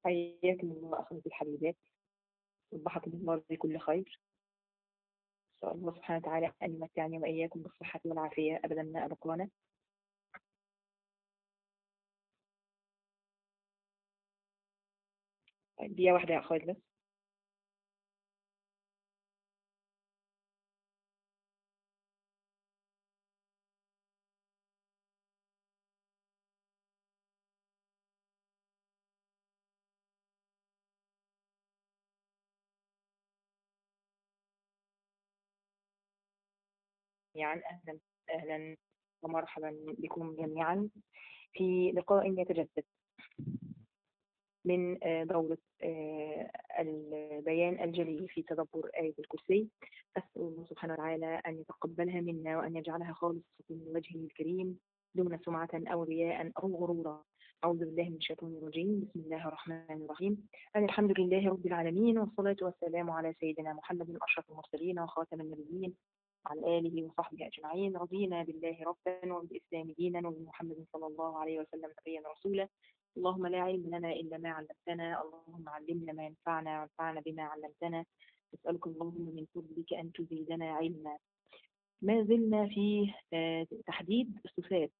حياكم الله أخواتي الحبيبات صبحكم الله بكل خير أسأل الله سبحانه وتعالى أن يمتعني وإياكم بالصحة والعافية أبدا ما أبقانا طيب، دقيقة واحدة يا أخوات بس جميعا أهلا أهلا ومرحبا بكم جميعا في لقاء يتجدد من دورة البيان الجلي في تدبر آية الكرسي أسأل الله سبحانه وتعالى أن يتقبلها منا وأن يجعلها خالصة من وجهه الكريم دون سمعة أو رياء أو غرورا أعوذ بالله من الشيطان الرجيم بسم الله الرحمن الرحيم أن الحمد لله رب العالمين والصلاة والسلام على سيدنا محمد أشرف المرسلين وخاتم النبيين وعلى آله وصحبه أجمعين رضينا بالله ربا وبالإسلام دينا وبمحمد صلى الله عليه وسلم نبيا رسولا اللهم لا علم لنا إلا ما علمتنا اللهم علمنا ما ينفعنا وانفعنا بما علمتنا نسألك اللهم من فضلك أن تزيدنا علما ما زلنا في تحديد صفات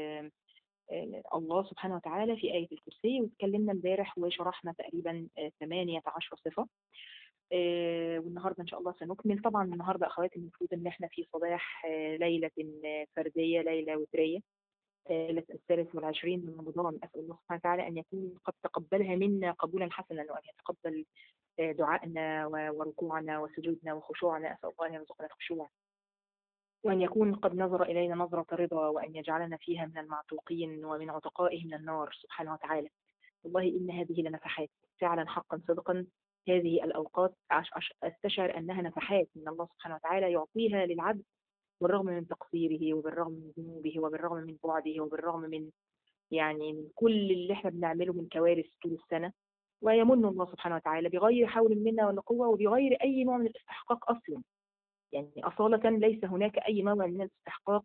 الله سبحانه وتعالى في آية الكرسي وتكلمنا امبارح وشرحنا تقريبا 18 صفة آه والنهارده ان شاء الله سنكمل طبعا النهارده اخواتي المفروض ان احنا في صباح آه ليله فرديه ليله وتريه ليله الثالث والعشرين من رمضان اسال الله سبحانه وتعالى ان يكون قد تقبلها منا قبولا حسنا وان يتقبل آه دعائنا وركوعنا وسجودنا وخشوعنا اسال الله ان يرزقنا الخشوع وأن يكون قد نظر إلينا نظرة رضا وأن يجعلنا فيها من المعتوقين ومن عتقائه من النار سبحانه وتعالى والله إن هذه لنفحات فعلا حقا صدقا هذه الأوقات أستشعر أنها نفحات من الله سبحانه وتعالى يعطيها للعبد بالرغم من تقصيره وبالرغم من ذنوبه وبالرغم من بعده وبالرغم من يعني من كل اللي احنا بنعمله من كوارث طول السنة ويمن الله سبحانه وتعالى بغير حول منا ولا قوة وبغير أي نوع من الاستحقاق أصلا يعني أصالة ليس هناك أي نوع من الاستحقاق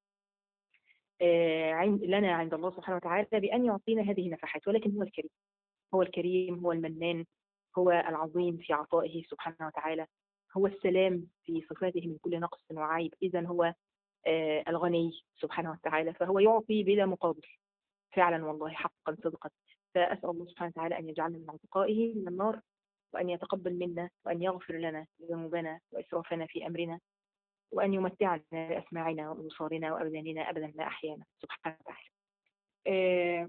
لنا عند الله سبحانه وتعالى بأن يعطينا هذه النفحات ولكن هو الكريم هو الكريم هو المنان هو العظيم في عطائه سبحانه وتعالى هو السلام في صفاته من كل نقص وعيب إذا هو آه الغني سبحانه وتعالى فهو يعطي بلا مقابل فعلا والله حقا صدقا فأسأل الله سبحانه وتعالى أن يجعلنا من عتقائه من النار وأن يتقبل منا وأن يغفر لنا ذنوبنا وإسرافنا في أمرنا وأن يمتعنا بأسماعنا وأبصارنا وأبداننا أبدا ما أحيانا سبحانه وتعالى آه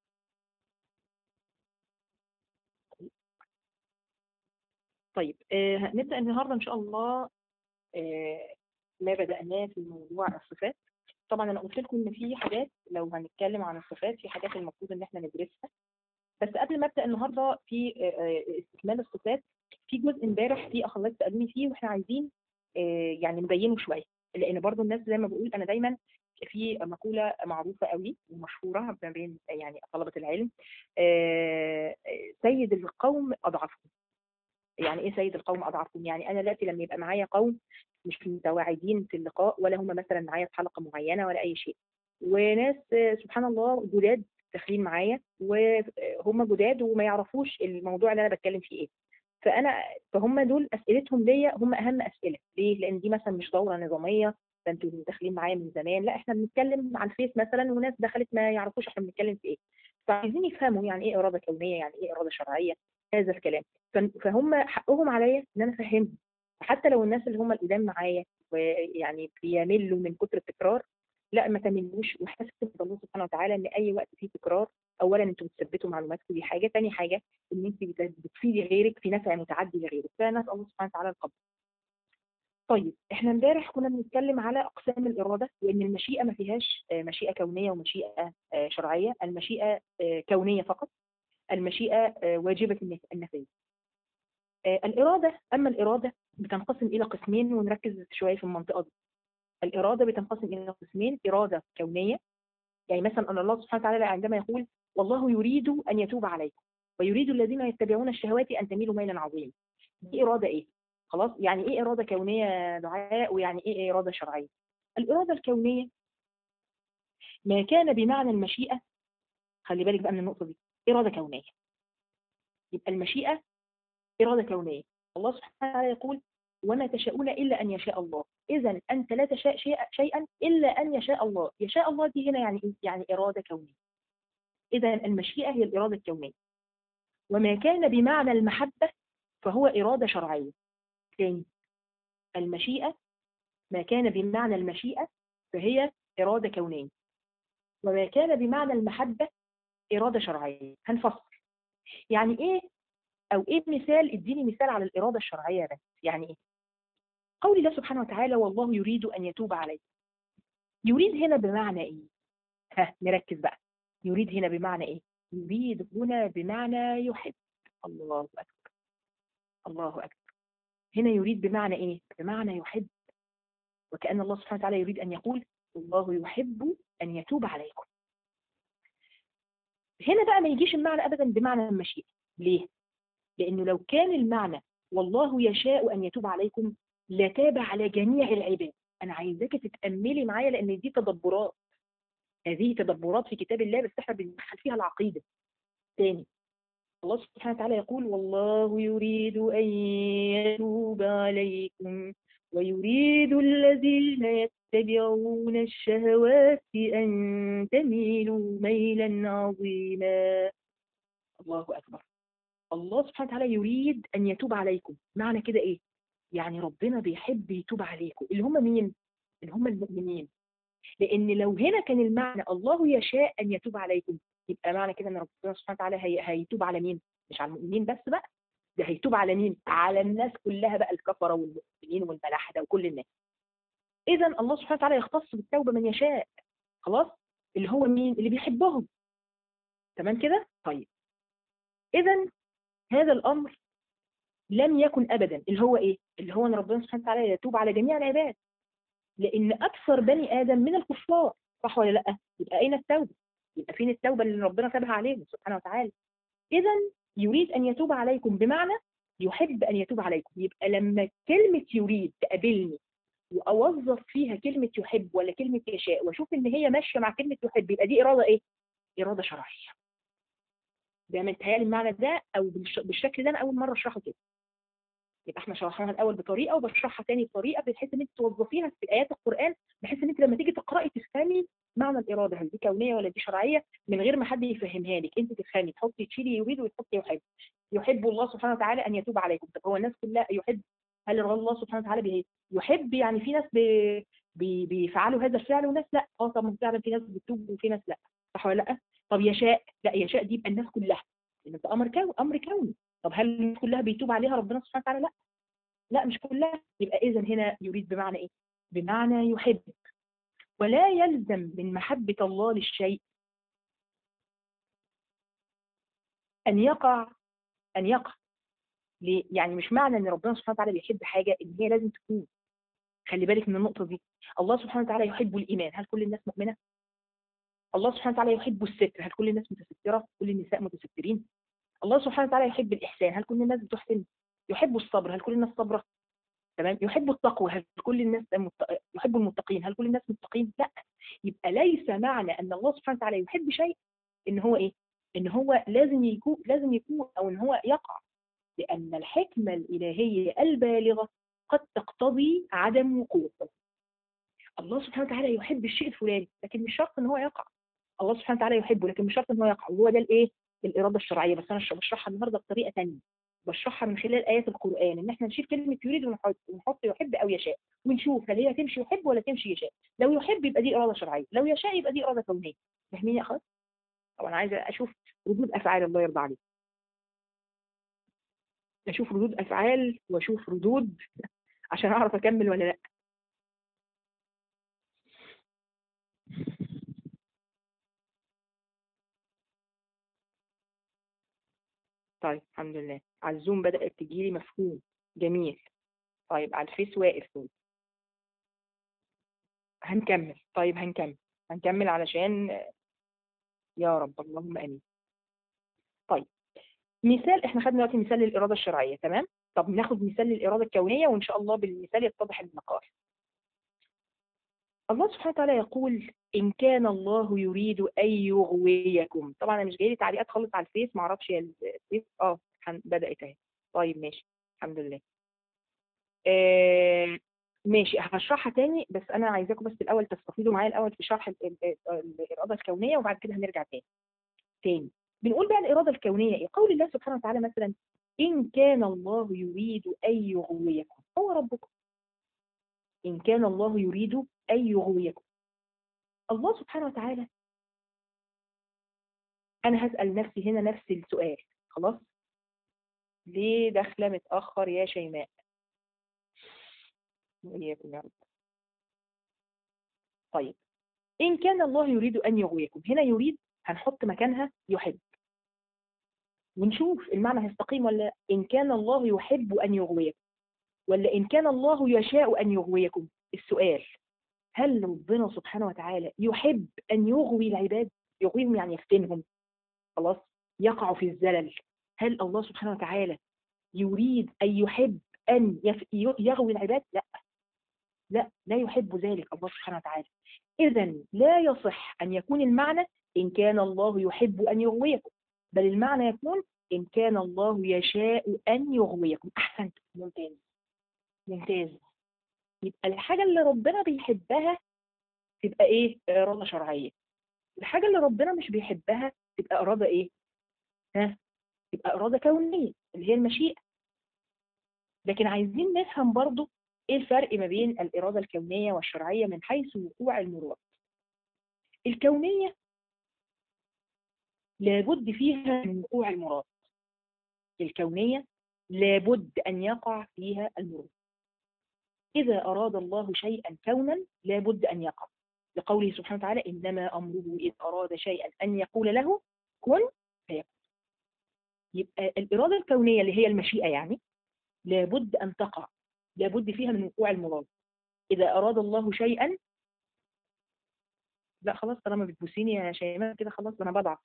طيب آه نبدأ النهاردة إن شاء الله آه ما بدأناه في موضوع الصفات طبعا أنا قلت لكم إن في حاجات لو هنتكلم عن الصفات في حاجات المفروض إن إحنا ندرسها بس قبل ما أبدأ النهاردة في آه استكمال الصفات في جزء امبارح في أخوات سألوني فيه وإحنا عايزين يعني نبينه شوية لأن برضو الناس زي ما بقول أنا دايما في مقولة معروفة قوي ومشهورة ما بين يعني طلبة العلم سيد القوم أضعفهم يعني ايه سيد القوم اضعفهم يعني انا دلوقتي لما يبقى معايا قوم مش متواعدين في اللقاء ولا هم مثلا معايا في حلقه معينه ولا اي شيء وناس سبحان الله جداد داخلين معايا وهم جداد وما يعرفوش الموضوع اللي انا بتكلم فيه ايه فانا فهم دول اسئلتهم ليا هم اهم اسئله ليه لان دي مثلا مش دوره نظاميه فانتوا داخلين معايا من زمان لا احنا بنتكلم على الفيس مثلا وناس دخلت ما يعرفوش احنا بنتكلم في ايه فعايزين يفهموا يعني ايه اراده كونيه يعني ايه اراده شرعيه هذا الكلام فهم حقهم عليا ان انا افهمهم حتى لو الناس اللي هم القدام معايا ويعني بيملوا من كتر التكرار لا ما تملوش وحاسب الله سبحانه وتعالى ان اي وقت فيه تكرار اولا انتوا بتثبتوا معلوماتكم دي حاجه ثاني حاجه ان انت بتفيدي غيرك في نفع متعدي لغيرك فنسال الله سبحانه وتعالى القبول طيب احنا امبارح كنا بنتكلم على اقسام الاراده وان المشيئه ما فيهاش مشيئه كونيه ومشيئه شرعيه المشيئه كونيه فقط المشيئة واجبة النفاذ الإرادة أما الإرادة بتنقسم إلى قسمين ونركز شوية في المنطقة دي الإرادة بتنقسم إلى قسمين إرادة كونية يعني مثلا أن الله سبحانه وتعالى عندما يقول والله يريد أن يتوب عليكم ويريد الذين يتبعون الشهوات أن تميلوا ميلا عظيما دي إرادة إيه؟ خلاص يعني إيه إرادة كونية دعاء ويعني إيه إرادة شرعية الإرادة الكونية ما كان بمعنى المشيئة خلي بالك بقى من النقطة دي إرادة كونية يبقى المشيئة إرادة كونية الله سبحانه وتعالى يقول وما تشاءون إلا أن يشاء الله إذا أنت لا تشاء شيء شيئا إلا أن يشاء الله يشاء الله دي هنا يعني إيه؟ يعني إرادة كونية إذا المشيئة هي الإرادة الكونية وما كان بمعنى المحبة فهو إرادة شرعية تاني المشيئة ما كان بمعنى المشيئة فهي إرادة كونية وما كان بمعنى المحبة إرادة شرعية هنفصل يعني إيه أو إيه مثال اديني مثال على الإرادة الشرعية بس يعني إيه قول الله سبحانه وتعالى والله يريد أن يتوب عليكم يريد هنا بمعنى إيه ها نركز بقى يريد هنا بمعنى إيه يريد هنا بمعنى يحب الله أكبر الله أكبر هنا يريد بمعنى إيه بمعنى يحب وكأن الله سبحانه وتعالى يريد أن يقول الله يحب أن يتوب عليكم هنا بقى ما يجيش المعنى أبدا بمعنى المشيئة ليه؟ لأنه لو كان المعنى والله يشاء أن يتوب عليكم لتاب على جميع العباد أنا عايزاك تتأملي معايا لأن دي تدبرات هذه تدبرات في كتاب الله بس احنا بندخل فيها العقيدة تاني الله سبحانه وتعالى يقول والله يريد أن يتوب عليكم ويريد الذين يتبعون الشهوات أن تميلوا ميلا عظيما الله أكبر الله سبحانه وتعالى يريد أن يتوب عليكم معنى كده إيه؟ يعني ربنا بيحب يتوب عليكم اللي هم مين؟ اللي هم المؤمنين لأن لو هنا كان المعنى الله يشاء أن يتوب عليكم يبقى معنى كده أن ربنا سبحانه وتعالى هي... هيتوب على مين؟ مش على المؤمنين بس بقى ده هيتوب على مين؟ على الناس كلها بقى الكفرة والمؤمنين والملاحدة وكل الناس إذا الله سبحانه وتعالى يختص بالتوبة من يشاء خلاص؟ اللي هو مين؟ اللي بيحبهم تمام كده؟ طيب إذا هذا الأمر لم يكن أبدا اللي هو إيه؟ اللي هو أن ربنا سبحانه وتعالى يتوب على جميع العباد لأن أكثر بني آدم من الكفار صح ولا لأ؟ يبقى أين التوبة؟ يبقى فين التوبة اللي ربنا سابها عليهم سبحانه وتعالى إذا يريد أن يتوب عليكم بمعنى يحب أن يتوب عليكم يبقى لما كلمة يريد تقابلني وأوظف فيها كلمة يحب ولا كلمة يشاء وأشوف إن هي ماشية مع كلمة يحب يبقى دي إرادة إيه؟ إرادة شرعية ده متهيألي المعنى ده أو بالشكل ده أنا أول مرة أشرحه كده يبقى احنا شرحناها الاول بطريقه وبشرحها تاني بطريقه بحيث ان انت توظفيها في ايات القران بحيث ان انت لما تيجي تقراي تفهمي معنى الاراده هل دي كونيه ولا دي شرعيه من غير ما حد يفهمها لك انت تفهمي تحطي تشيلي يريد وتحطي يحب يحب الله سبحانه وتعالى ان يتوب عليكم طب هو الناس كلها يحب هل الله سبحانه وتعالى بيه يحب يعني في ناس بي بي بيفعلوا هذا الفعل وناس لا اه طب فعلا في ناس بتتوب وفي ناس لا صح ولا لا طب يشاء لا يشاء دي يبقى الناس كلها لان ده امر كوني امر كوني طب هل الناس كلها بيتوب عليها ربنا سبحانه وتعالى لا لا مش كلها يبقى إذا هنا يريد بمعنى إيه؟ بمعنى يحب ولا يلزم من محبة الله للشيء أن يقع أن يقع ليه؟ يعني مش معنى أن ربنا سبحانه وتعالى بيحب حاجة إن هي لازم تكون خلي بالك من النقطة دي الله سبحانه وتعالى يحب الإيمان هل كل الناس مؤمنة؟ الله سبحانه وتعالى يحب الستر هل كل الناس متسترة؟ كل النساء متسترين؟ الله سبحانه وتعالى يحب الإحسان هل كل الناس بتحسن؟ يحب الصبر هل كل الناس صبرة تمام يحب التقوى هل كل الناس مت... يحب المتقين هل كل الناس متقين لا يبقى ليس معنى ان الله سبحانه وتعالى يحب شيء ان هو ايه ان هو لازم يكون لازم يكون او ان هو يقع لان الحكمه الالهيه البالغه قد تقتضي عدم وقوعه الله سبحانه وتعالى يحب الشيء الفلاني لكن مش شرط ان هو يقع الله سبحانه وتعالى يحبه لكن مش شرط ان هو يقع وهو ده الايه الاراده الشرعيه بس انا بشرحها النهارده بطريقه ثانيه بشرحها من خلال آيات القرآن إن إحنا نشيل كلمة يريد ونحط, ونحط يحب أو يشاء ونشوف هل هي تمشي يحب ولا تمشي يشاء لو يحب يبقى دي إرادة شرعية لو يشاء يبقى دي إرادة كونية فاهمين يا أخوات؟ طبعا عايزة أشوف ردود أفعال الله يرضى عليك أشوف ردود أفعال وأشوف ردود عشان أعرف أكمل ولا لأ طيب الحمد لله على الزوم بدأت تجيلي مفهوم جميل طيب على الفيس واقف طيب. هنكمل طيب هنكمل هنكمل علشان يا رب اللهم امين طيب مثال احنا خدنا دلوقتي مثال للإرادة الشرعية تمام طب ناخد مثال للإرادة الكونية وإن شاء الله بالمثال يتضح المقال الله سبحانه وتعالى يقول إن كان الله يريد أن يغويكم طبعا أنا مش جاي لي تعليقات خالص على الفيس معرفش يا الفيس اه حن- بدأت اهي طيب ماشي الحمد لله آه ماشي هشرحها تاني بس انا عايزاكم بس الاول تستفيدوا معايا الاول في شرح ال- ال- ال- الاراده الكونيه وبعد كده هنرجع تاني تاني بنقول بقى الاراده الكونيه ايه قول الله سبحانه وتعالى مثلا ان كان الله يريد ان يغويكم هو ربكم ان كان الله يريد ان يغويكم الله سبحانه وتعالى انا هسال نفسي هنا نفس السؤال خلاص ليه داخله متاخر يا شيماء وإياكم يا رب طيب إن كان الله يريد أن يغويكم هنا يريد هنحط مكانها يحب ونشوف المعنى هيستقيم ولا إن كان الله يحب أن يغويكم ولا إن كان الله يشاء أن يغويكم السؤال هل ربنا سبحانه وتعالى يحب أن يغوي العباد يغويهم يعني يفتنهم خلاص يقعوا في الزلل هل الله سبحانه وتعالى يريد أن يحب أن يف- يغوي العباد لا لا لا يحب ذلك الله سبحانه وتعالى إذا لا يصح أن يكون المعنى إن كان الله يحب أن يغويكم بل المعنى يكون إن كان الله يشاء أن يغويكم أحسنت ممتاز ممتاز يبقى الحاجة اللي ربنا بيحبها تبقى إيه إرادة شرعية الحاجة اللي ربنا مش بيحبها تبقى إرادة إيه ها تبقى إرادة كونية اللي هي المشيئة لكن عايزين نفهم برضو ايه الفرق ما بين الإرادة الكونية والشرعية من حيث وقوع المراد الكونية لابد فيها من وقوع المراد الكونية لابد أن يقع فيها المراد إذا أراد الله شيئا كونا لابد أن يقع لقوله سبحانه وتعالى إنما أمره إذ أراد شيئا أن يقول له كن فيكون يبقى الإرادة الكونية اللي هي المشيئة يعني لابد أن تقع لابد فيها من وقوع المراد إذا أراد الله شيئا لا خلاص طالما بتبوسيني يا شيماء كده خلاص أنا بضعف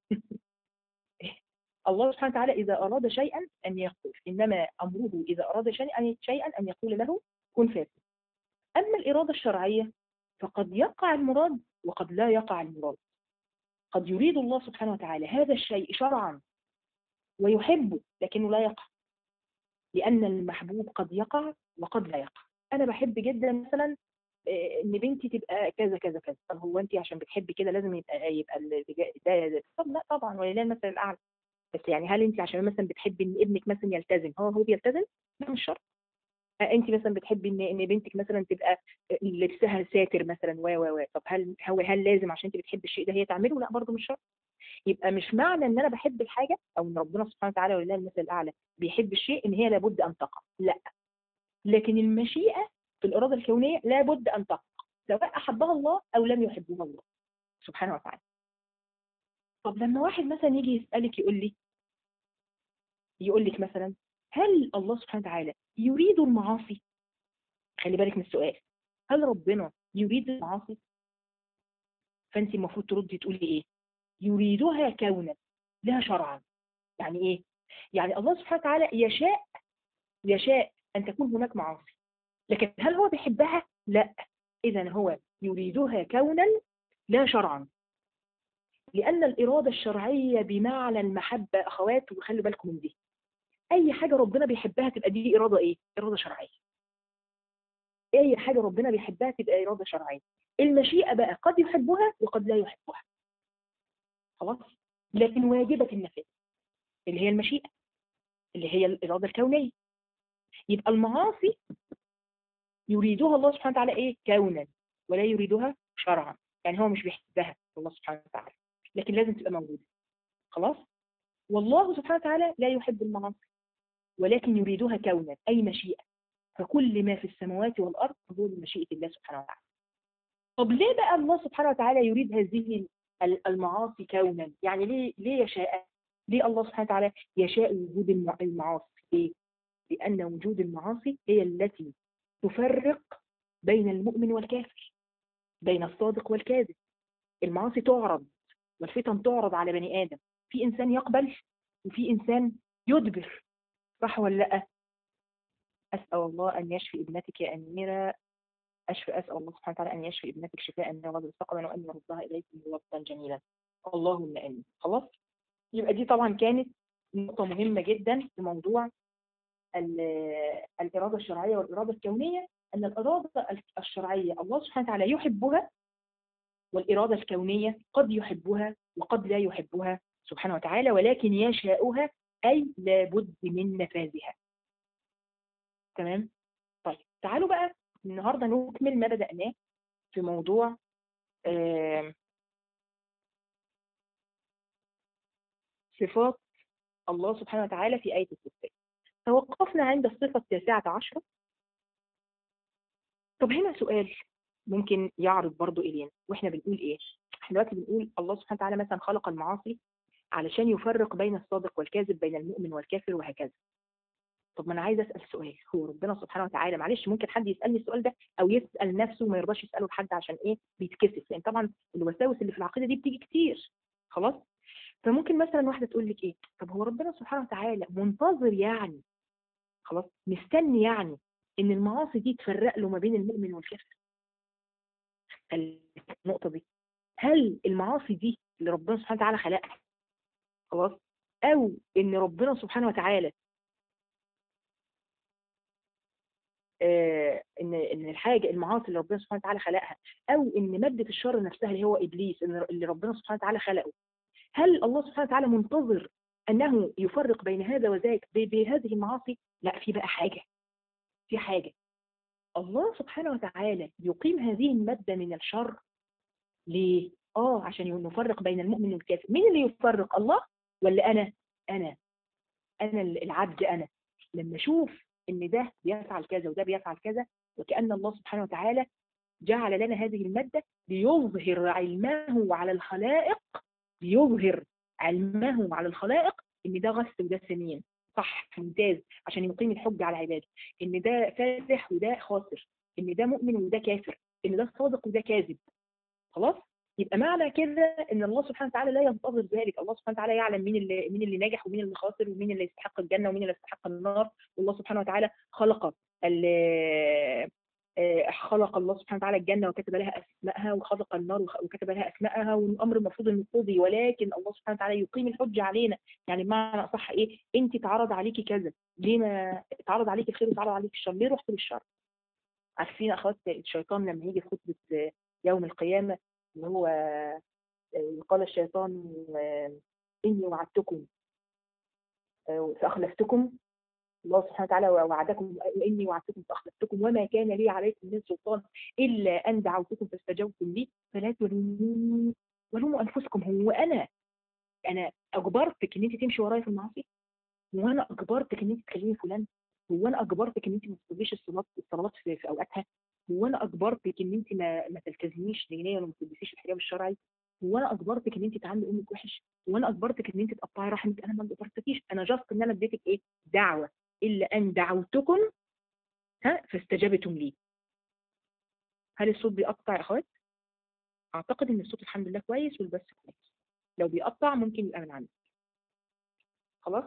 الله سبحانه وتعالى إذا أراد شيئا أن يقول إنما أمره إذا أراد شيئا شيئا أن يقول له كن فيكون أما الإرادة الشرعية فقد يقع المراد وقد لا يقع المراد قد يريد الله سبحانه وتعالى هذا الشيء شرعا ويحبه لكنه لا يقع لأن المحبوب قد يقع وقد لا يقع أنا بحب جدا مثلا آه، إن بنتي تبقى كذا كذا كذا طب هو أنت عشان بتحبي كده لازم يبقى يبقى ال- ده, ده طب لا طبعا ولله المثل الأعلى بس يعني هل أنت عشان مثلا بتحبي إن ابنك مثلا يلتزم هو هو بيلتزم؟ لا مش شرط آه، انت مثلا بتحبي ان ان بنتك مثلا تبقى لبسها ساتر مثلا و و و طب هل هو هل لازم عشان انت بتحبي الشيء ده هي تعمله لا برضه مش شرط يبقى مش معنى ان انا بحب الحاجه او ان ربنا سبحانه وتعالى ولله المثل الاعلى بيحب الشيء ان هي لابد ان تقع لا لكن المشيئه في الاراده الكونيه لابد ان تقع سواء احبها الله او لم يحبها الله سبحانه وتعالى طب لما واحد مثلا يجي يسالك يقول لي يقول لك مثلا هل الله سبحانه وتعالى يريد المعاصي خلي بالك من السؤال هل ربنا يريد المعاصي فانت المفروض تردي تقولي ايه يريدها كونا لا شرعا يعني ايه يعني الله سبحانه وتعالى يشاء يشاء ان تكون هناك معاصي لكن هل هو بيحبها لا اذا هو يريدها كونا لا شرعا لان الاراده الشرعيه بمعنى المحبه اخوات وخلوا بالكم من دي اي حاجه ربنا بيحبها تبقى دي اراده ايه اراده شرعيه اي حاجه ربنا بيحبها تبقى اراده شرعيه المشيئه بقى قد يحبها وقد لا يحبها خلاص لكن واجبه النفاذ اللي هي المشيئه اللي هي الاراده الكونيه يبقى المعاصي يريدها الله سبحانه وتعالى ايه كونا ولا يريدها شرعا يعني هو مش بيحبها الله سبحانه وتعالى لكن لازم تبقى موجوده خلاص والله سبحانه وتعالى لا يحب المعاصي ولكن يريدها كونا اي مشيئه فكل ما في السماوات والارض هو بمشيئه الله سبحانه وتعالى طب ليه بقى الله سبحانه وتعالى يريد هذه المعاصي كونا يعني ليه ليه يشاء ليه الله سبحانه وتعالى يشاء وجود المع- المعاصي ليه لان وجود المعاصي هي التي تفرق بين المؤمن والكافر بين الصادق والكاذب المعاصي تعرض والفتن تعرض على بني ادم في انسان يقبل وفي انسان يدبر صح ولا لا اسال الله ان يشفي ابنتك يا اميره أشفى أسأل الله سبحانه وتعالى أن يشفي ابنتك شفاء من غضب سقما وأن يردها إليكم مردا جميلا اللهم آمين خلاص يبقى دي طبعا كانت نقطة مهمة جدا في موضوع الإرادة الشرعية والإرادة الكونية أن الإرادة الشرعية الله سبحانه وتعالى يحبها والإرادة الكونية قد يحبها وقد لا يحبها سبحانه وتعالى ولكن يشاؤها أي لابد من نفاذها تمام طيب تعالوا بقى النهاردة نكمل ما بدأناه في موضوع صفات الله سبحانه وتعالى في آية الصفات توقفنا عند الصفة التاسعة عشرة طب هنا سؤال ممكن يعرض برضو إلينا وإحنا بنقول إيه إحنا دلوقتي بنقول الله سبحانه وتعالى مثلا خلق المعاصي علشان يفرق بين الصادق والكاذب بين المؤمن والكافر وهكذا طب ما انا عايزه اسال سؤال هو ربنا سبحانه وتعالى معلش ممكن حد يسالني السؤال ده او يسال نفسه وما يرضاش يساله لحد عشان ايه بيتكسف لان طبعا الوساوس اللي في العقيده دي بتيجي كتير خلاص فممكن مثلا واحده تقول لك ايه طب هو ربنا سبحانه وتعالى منتظر يعني خلاص مستني يعني ان المعاصي دي تفرق له ما بين المؤمن والكافر النقطه دي هل المعاصي دي اللي ربنا سبحانه وتعالى خلقها خلاص او ان ربنا سبحانه وتعالى آه ان ان الحاجه المعاصي اللي ربنا سبحانه وتعالى خلقها او ان ماده الشر نفسها اللي هو ابليس اللي ربنا سبحانه وتعالى خلقه هل الله سبحانه وتعالى منتظر انه يفرق بين هذا وذاك بهذه المعاصي لا في بقى حاجه في حاجه الله سبحانه وتعالى يقيم هذه الماده من الشر ليه اه عشان نفرق بين المؤمن والكافر مين اللي يفرق الله ولا انا انا انا العبد انا لما اشوف ان ده بيفعل كذا وده بيفعل كذا وكأن الله سبحانه وتعالى جعل لنا هذه المادة ليظهر علمه على الخلائق ليظهر علمه على الخلائق ان ده غث وده سمين صح ممتاز عشان يقيم الحج على عباده ان ده فالح وده خاسر ان ده مؤمن وده كافر ان ده صادق وده كاذب خلاص يبقى معنى كده ان الله سبحانه وتعالى لا ينتظر ذلك الله سبحانه وتعالى يعلم مين اللي مين اللي ناجح ومين اللي خاسر ومين اللي يستحق الجنه ومين اللي يستحق النار والله سبحانه وتعالى خلق خلق الله سبحانه وتعالى الجنه وكتب لها اسمائها وخلق النار وكتب لها اسمائها والامر المفروض انه يقضي ولكن الله سبحانه وتعالى يقيم الحجه علينا يعني بمعنى اصح ايه انت اتعرض عليكي كذا ليه ما اتعرض عليكي الخير واتعرض عليكي الشر ليه رحت للشر عارفين اخوات الشيطان لما يجي في خطبه يوم القيامه اللي هو قال الشيطان إني وعدتكم فأخلفتكم الله سبحانه وتعالى وعدكم وإني وعدتكم فأخلفتكم وما كان لي عليكم من سلطان إلا أن دعوتكم فاستجبتم لي فلا تلوموني ولوموا أنفسكم هو أنا أنا أجبرتك إن أنت تمشي ورايا في المعاصي هو أنا أجبرتك إن أنت تكلمي فلان هو أنا أجبرتك إن أنت ما تصليش الصلاه الصلوات في, في أوقاتها هو انا اجبرتك ان انت ما, ما تلتزميش دينيا وما تلبسيش الحجاب الشرعي هو انا اجبرتك ان انت تعاملي امك وحش هو انا اجبرتك ان انت تقطعي رحمك انا ما اجبرتكيش انا جاست ان انا اديتك ايه دعوه الا ان دعوتكم ها فاستجبتم لي هل الصوت بيقطع يا اخوات اعتقد ان الصوت الحمد لله كويس والبث كويس لو بيقطع ممكن يبقى من عندي خلاص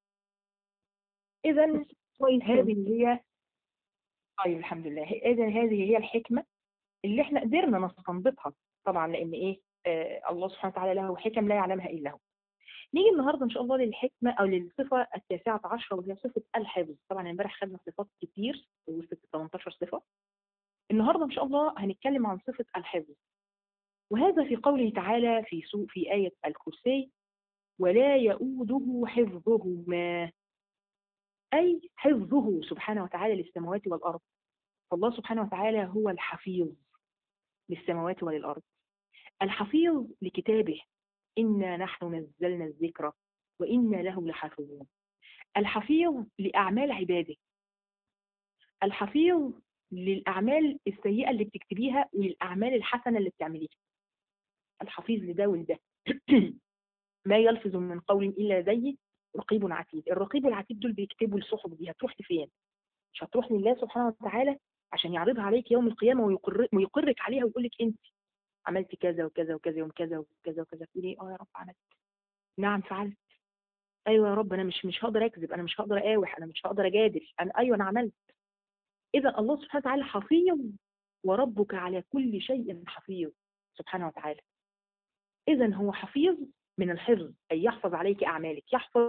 اذا هذه هي طيب الحمد لله اذا هذه هي الحكمه اللي احنا قدرنا نستنبطها طبعا لان ايه آه الله سبحانه وتعالى له حكم لا يعلمها الا هو نيجي النهارده ان شاء الله للحكمه او للصفه التاسعه عشره وهي صفه الحفظ طبعا امبارح خدنا صفات كتير وصفه 18 صفه النهارده ان شاء الله هنتكلم عن صفه الحفظ وهذا في قوله تعالى في سوء في آية الكرسي ولا يؤوده حفظهما أي حفظه سبحانه وتعالى للسماوات والأرض فالله سبحانه وتعالى هو الحفيظ للسماوات وللأرض الحفيظ لكتابه إنا نحن نزلنا الذكر وإنا له لحافظون الحفيظ لأعمال عباده الحفيظ للأعمال السيئة اللي بتكتبيها وللأعمال الحسنة اللي بتعمليها الحفيظ لده ولده ما يلفظ من قول إلا زي رقيب عتيد الرقيب والعتيد دول بيكتبوا الصحف دي هتروح لفين مش هتروح لله سبحانه وتعالى عشان يعرضها عليك يوم القيامة ويقر ويقرك عليها ويقول لك انت عملت كذا وكذا وكذا يوم كذا وكذا وكذا تقولي اه يا رب عملت نعم فعلت ايوه يا رب انا مش مش هقدر اكذب انا مش هقدر اقاوح انا مش هقدر اجادل انا ايوه انا عملت اذا الله سبحانه وتعالى حفيظ وربك على كل شيء حفيظ سبحانه وتعالى اذا هو حفيظ من الحفظ أي يحفظ عليك أعمالك يحفظ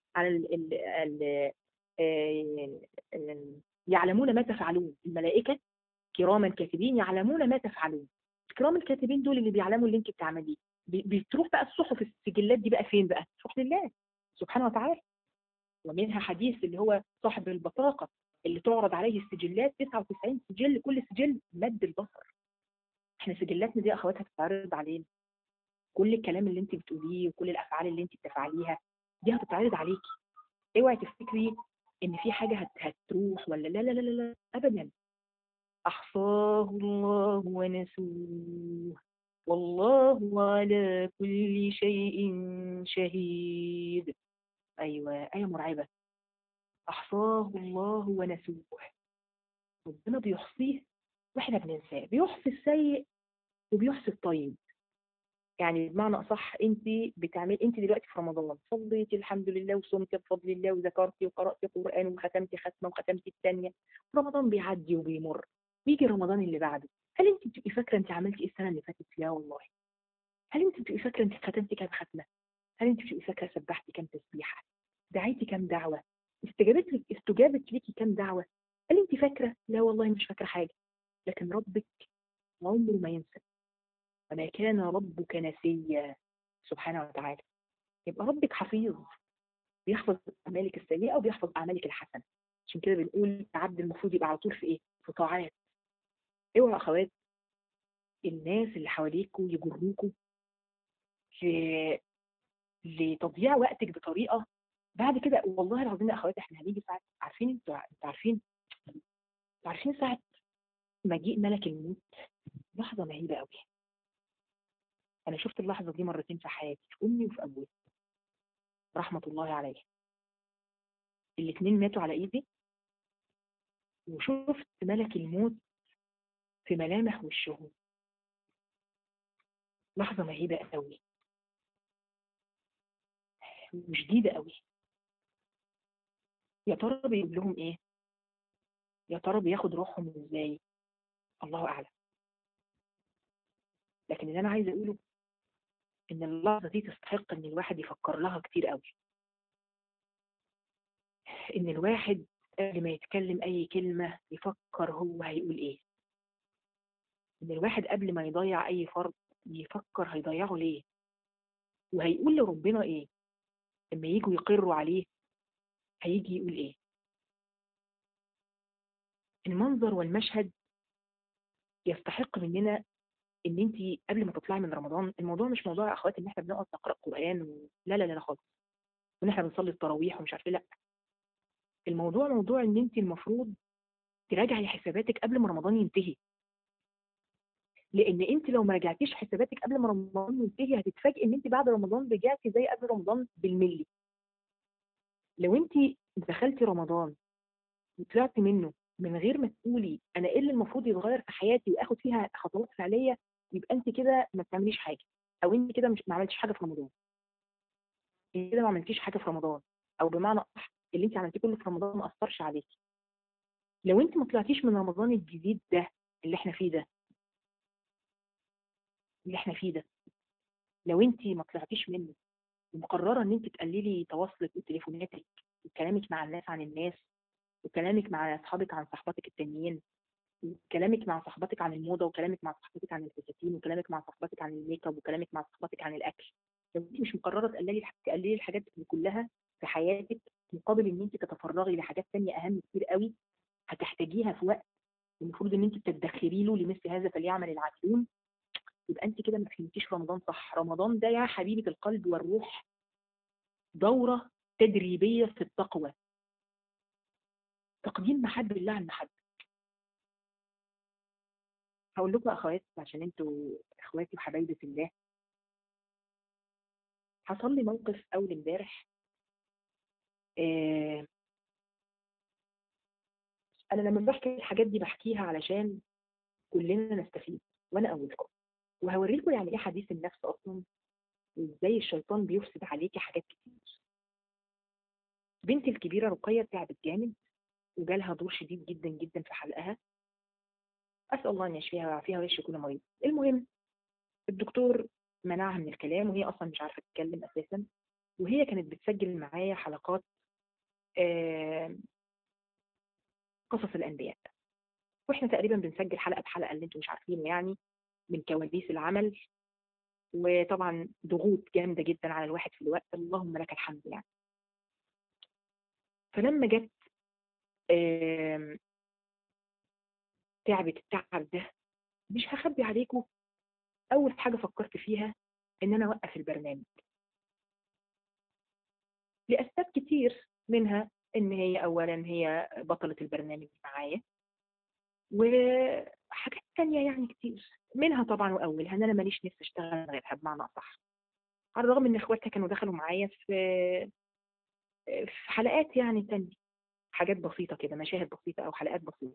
على ال ال ال آه، آه، يعلمون ما تفعلون الملائكة كراما كاتبين يعلمون ما تفعلون الكرام الكاتبين دول اللي بيعلموا اللي انت بتعمليه بي- بتروح بقى الصحف السجلات دي بقى فين بقى تروح لله سبحانه وتعالى ومنها حديث اللي هو صاحب البطاقة اللي تعرض عليه السجلات 99 سجل كل سجل مد البصر احنا سجلاتنا دي اخواتها بتتعرض علينا كل الكلام اللي انت بتقوليه وكل الافعال اللي انت بتفعليها دي هتتعرض عليكي اوعي تفتكري ان في حاجه هت- هتروح ولا لا لا لا لا لا ابدا احصاه الله ونسوه والله على كل شيء شهيد ايوه ايه مرعبه احصاه الله ونسوه ربنا بيحصيه واحنا بننساه بيحصي السيء وبيحصي الطيب يعني بمعنى اصح انت بتعمل انت دلوقتي في رمضان صليتي الحمد لله وصمتي بفضل الله وذكرتي وقراتي قران وختمتي ختمه وختمتي الثانيه رمضان بيعدي وبيمر بيجي رمضان اللي بعده هل انت بتبقي فاكره انت عملتي ايه السنه اللي فاتت لا والله هل انت بتبقي فاكره انت ختمتي كام ختمه هل انت بتبقي فاكره سبحتي كام تسبيحه دعيتي كام دعوه استجابت لك استجابت ليكي كام دعوه هل انت فاكره لا والله مش فاكره حاجه لكن ربك عمره ما ينسى وما كان ربك نسيا سبحانه وتعالى يبقى ربك حفيظ بيحفظ اعمالك السيئه وبيحفظ اعمالك الحسنه عشان كده بنقول العبد المفروض يبقى على طول في ايه في طاعات اوعوا اخوات الناس اللي حواليكوا يجروكوا ل- لتضييع وقتك بطريقه بعد كده والله العظيم يا اخوات احنا هنيجي ساعه عارفين انتوا انتوا عارفين انتوا عارفين ساعه مجيء ملك الموت لحظه مهيبه قوي انا شفت اللحظه دي مرتين في حياتي في امي وفي ابوي رحمه الله عليه الاثنين ماتوا على ايدي وشفت ملك الموت في ملامح وشهم لحظه مهيبه قوي وشديده قوي يا ترى بيقول لهم ايه يا ترى بياخد روحهم ازاي الله اعلم لكن اللي انا عايزه اقوله ان اللحظه دي تستحق ان الواحد يفكر لها كتير قوي ان الواحد قبل ما يتكلم اي كلمه يفكر هو هيقول ايه ان الواحد قبل ما يضيع اي فرض يفكر هيضيعه ليه وهيقول لربنا ايه لما يجوا يقروا عليه هيجي يقول ايه المنظر والمشهد يستحق مننا ان انت قبل ما تطلعي من رمضان الموضوع مش موضوع يا اخواتي ان احنا بنقعد نقرا قران و... لا لا لا لا خالص وان احنا بنصلي التراويح ومش عارفه لا الموضوع موضوع ان انت المفروض تراجعي حساباتك قبل ما رمضان ينتهي لان انت لو ما راجعتيش حساباتك قبل ما رمضان ينتهي هتتفاجئي ان انت بعد رمضان رجعتي زي قبل رمضان بالملي لو انت دخلتي رمضان وطلعتي منه من غير ما تقولي انا ايه اللي المفروض يتغير في حياتي واخد فيها خطوات فعليه يبقى انت كده ما بتعمليش حاجه او انت كده مش ما عملتيش حاجه في رمضان انت كده ما عملتيش حاجه في رمضان او بمعنى اصح اللي انت عملتيه كله في رمضان ما اثرش عليكي لو انت ما طلعتيش من رمضان الجديد ده اللي احنا فيه ده اللي احنا فيه ده لو انت ما طلعتيش منه ومقرره ان انت تقللي تواصلك وتليفوناتك وكلامك مع الناس عن الناس وكلامك مع اصحابك عن صحباتك التانيين وكلامك مع صحباتك عن الموضه وكلامك مع صحباتك عن الفساتين وكلامك مع صحباتك عن الميك اب وكلامك مع صحباتك عن الاكل لو انت مش مقرره تقللي تقللي الحاجات دي كلها في حياتك مقابل ان انت تتفرغي لحاجات تانية اهم كتير قوي هتحتاجيها في وقت المفروض ان انت تدخري له لمثل هذا فليعمل العاملون يبقى انت كده ما فهمتيش رمضان صح رمضان ده يا حبيبه القلب والروح دوره تدريبيه في التقوى تقديم محب الله عن محب هقول لكم يا اخوات عشان انتوا اخواتي وحبايبي في الله حصل لي موقف اول امبارح آه انا لما بحكي الحاجات دي بحكيها علشان كلنا نستفيد وانا اولكم وهوريكم يعني ايه حديث النفس اصلا وازاي الشيطان بيفسد عليكي حاجات كتير بنتي الكبيره رقيه تعبت جامد وجالها دور شديد جدا جدا في حلقها اسال الله ان يشفيها ويعافيها ويشفي كل مريض المهم الدكتور منعها من الكلام وهي اصلا مش عارفه تتكلم اساسا وهي كانت بتسجل معايا حلقات آه، قصص الأنبياء واحنا تقريبا بنسجل حلقة بحلقة اللي انتم مش عارفين يعني من كواليس العمل وطبعا ضغوط جامدة جدا على الواحد في الوقت اللهم لك الحمد يعني فلما جت آم، تعبت التعب ده مش هخبي عليكم أول حاجة فكرت فيها إن أنا أوقف البرنامج لأسباب كتير منها إن هي أولا هي بطلة البرنامج معايا وحاجات تانية يعني كتير منها طبعا وأولها إن أنا ماليش نفس أشتغل غيرها بمعنى أصح على الرغم إن إخواتها كانوا دخلوا معايا في في حلقات يعني تانية حاجات بسيطة كده مشاهد بسيطة أو حلقات بسيطة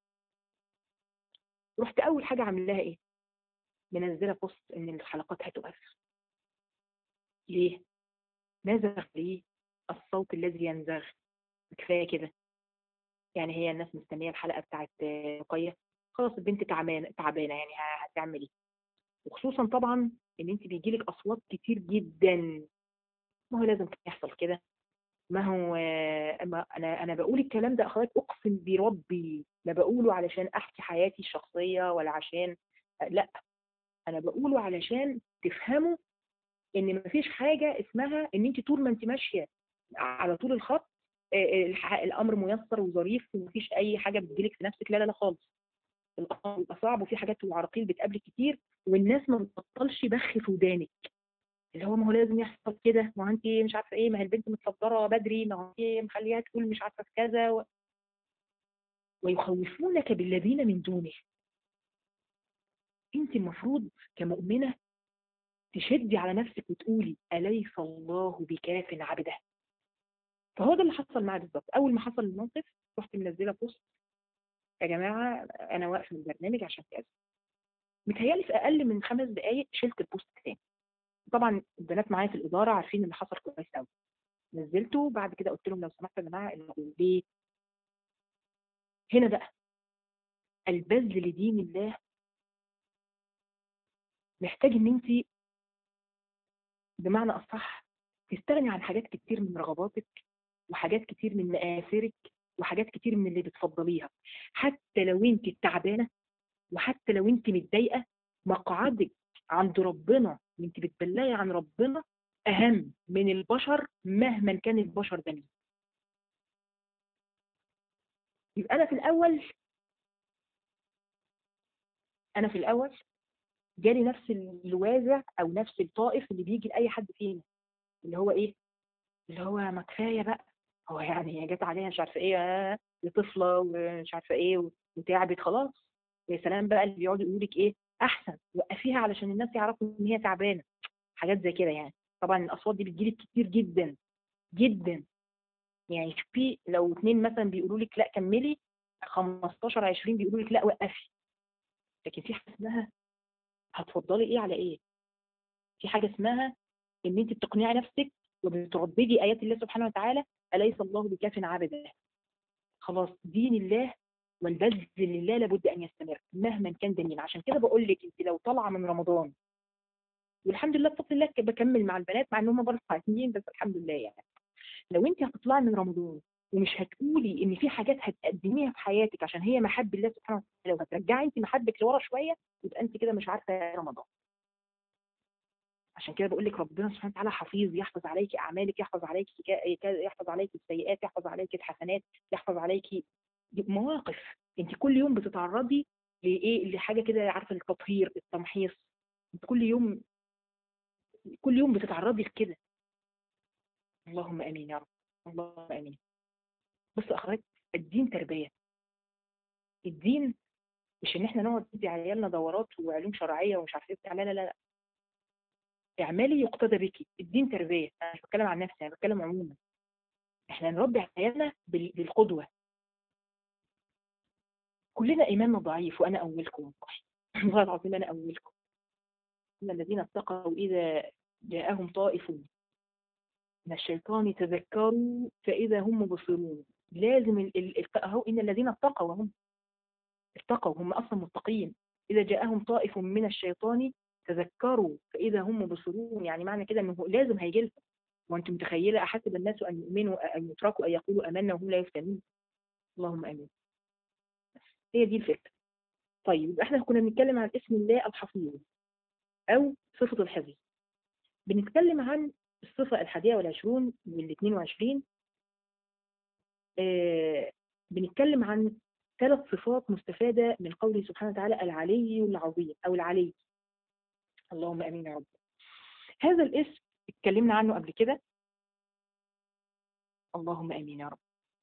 رحت أول حاجة عاملاها إيه؟ منزلة بوست إن الحلقات هتقف ليه؟ نزغ لي الصوت الذي ينزغ كفاية كده يعني هي الناس مستنية الحلقة بتاعت رقية خلاص البنت تعبانة تعبانة يعني ه- هتعمل ايه وخصوصا طبعا ان انت بيجيلك اصوات كتير جدا ما هو لازم يحصل كده ما هو ما انا انا بقول الكلام ده اخوات اقسم بربي ما بقوله علشان احكي حياتي الشخصية ولا عشان لا انا بقوله علشان تفهموا ان مفيش حاجة اسمها ان انت طول ما انت ماشية على طول الخط آه، الح- الامر ميسر وظريف ومفيش اي حاجة بتجيلك في نفسك لا لا لا خالص الامر بيبقى صعب وفي حاجات وعراقيل بتقابلك كتير والناس ما بتبطلش بخ في ودانك اللي هو ما هو لازم يحصل كده ما هو انت مش عارفه ايه ما هي البنت متصدره بدري ما هو انت مخليها تقول مش عارفه في كذا و... ويخوفونك بالذين من دونه انت المفروض كمؤمنه تشدي على نفسك وتقولي اليس الله بكاف عبده فهو ده اللي حصل معايا بالظبط اول ما حصل الموقف رحت منزله بوست يا جماعه انا واقفه من البرنامج عشان كذا متهيألي في اقل من خمس دقائق شلت البوست تاني طبعا البنات معايا في الاداره عارفين اللي حصل كويس قوي نزلته بعد كده قلت لهم لو سمحتوا يا جماعه اللي ليه هنا بقى البذل لدين الله محتاج ان انت بمعنى اصح تستغني عن حاجات كتير من رغباتك وحاجات كتير من مآثرك وحاجات كتير من اللي بتفضليها حتى لو انت تعبانه وحتى لو انت متضايقه مقعدك عند ربنا وانت بتبلغي عن ربنا اهم من البشر مهما كان البشر ده مين يبقى انا في الاول انا في الاول جالي نفس الوازع او نفس الطائف اللي بيجي لاي حد فينا اللي هو ايه اللي هو ما كفايه بقى هو يعني هي جت عليها مش عارفه ايه آه، دي طفله ومش عارفه ايه وتعبت خلاص يا سلام بقى اللي بيقعدوا يقولوا لك ايه احسن وقفيها علشان الناس يعرفوا ان هي تعبانه حاجات زي كده يعني طبعا الاصوات دي بتجيلك كتير جدا جدا يعني شوفي لو اتنين مثلا بيقولوا لك لا كملي 15 20 بيقولوا لك لا وقفي لكن في حاجه اسمها هتفضلي ايه على ايه في حاجه اسمها ان انت بتقنعي نفسك وبترددي ايات الله سبحانه وتعالى اليس الله بكاف عبده خلاص دين الله والبذل لله لابد ان يستمر مهما كان ده مين عشان كده بقول لك انت لو طالعه من رمضان والحمد لله بفضل الله بكمل مع البنات مع ان هم برضه عايزين بس الحمد لله يعني لو انت هتطلعي من رمضان ومش هتقولي ان في حاجات هتقدميها في حياتك عشان هي محب الله سبحانه وتعالى وهترجعي انت محبك لورا شويه يبقى انت كده مش عارفه يا رمضان عشان كده بقول لك ربنا سبحانه وتعالى حفيظ يحفظ عليك اعمالك يحفظ عليك يحفظ عليك السيئات يحفظ عليك الحسنات يحفظ عليك مواقف انت كل يوم بتتعرضي لايه لحاجه كده عارفه التطهير التمحيص انت كل يوم كل يوم بتتعرضي لكده اللهم امين يا رب اللهم امين بص يا اخوات الدين تربيه الدين مش ان احنا نقعد ندي عيالنا دورات وعلوم شرعيه ومش عارف ايه بتاع لا لا لا اعملي يقتدى بك الدين تربيه انا مش بتكلم عن نفسي انا بتكلم عموما احنا نربي عيالنا بال- بالقدوه كلنا ايماننا ضعيف وانا اولكم والله والله العظيم انا اولكم ان الذين اتقوا اذا جاءهم طائف من الشيطان تذكروا فاذا هم مبصرون لازم ال- ال- ال- اهو ان الذين اتقوا هم اتقوا هم اصلا متقين اذا جاءهم طائف من الشيطان تذكروا فاذا هم مبصرون يعني معنى كده انه لازم هيجي لهم وانت متخيله احسب الناس ان يؤمنوا ان يتركوا ان يقولوا امنا وهم لا يفتنون اللهم امين هي دي الفكره طيب يبقى احنا كنا بنتكلم عن اسم الله الحفيظ او صفه الحفظ بنتكلم عن الصفه الحادية والعشرون والاثنين وعشرين آه بنتكلم عن ثلاث صفات مستفادة من قوله سبحانه وتعالى العلي العظيم أو العلي اللهم أمين يا رب هذا الاسم اتكلمنا عنه قبل كده اللهم امين يا رب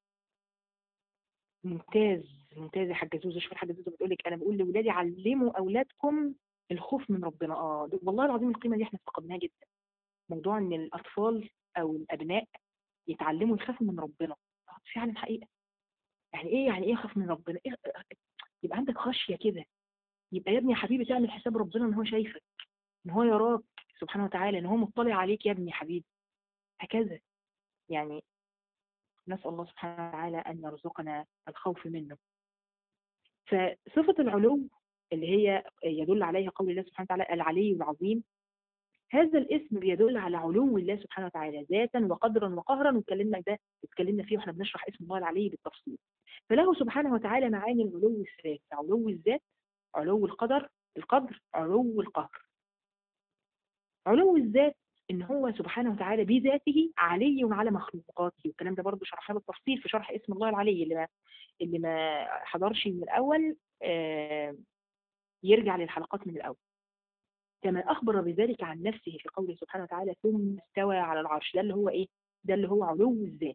ممتاز ممتاز يا حاجه زوزو شوف الحاجه زوزو بتقول لك انا بقول لاولادي علموا اولادكم الخوف من ربنا اه والله العظيم القيمه دي احنا افتقدناها جدا موضوع ان الاطفال او الابناء يتعلموا يخافوا من ربنا فعلا حقيقه يعني ايه يعني ايه اخاف من ربنا إيه يبقى عندك خشيه كده يبقى يا ابني يا حبيبي تعمل حساب ربنا ان هو شايفك ان هو يراك سبحانه وتعالى ان هو مطلع عليك يا ابني يا حبيبي هكذا يعني نسأل الله سبحانه وتعالى أن يرزقنا الخوف منه فصفة العلو اللي هي يدل عليها قول الله سبحانه وتعالى العلي العظيم هذا الاسم بيدل على علو الله سبحانه وتعالى ذاتا وقدرا وقهرا واتكلمنا ده اتكلمنا فيه واحنا بنشرح اسم الله العلي بالتفصيل فله سبحانه وتعالى معاني العلو الثلاث علو الذات علو القدر القدر علو القهر علو الذات ان هو سبحانه وتعالى بذاته علي على مخلوقاته والكلام ده برضه شرحناه بالتفصيل في شرح اسم الله العلي اللي ما اللي ما حضرش من الاول آه يرجع للحلقات من الاول كما اخبر بذلك عن نفسه في قوله سبحانه وتعالى ثم استوى على العرش ده اللي هو ايه ده اللي هو علو الذات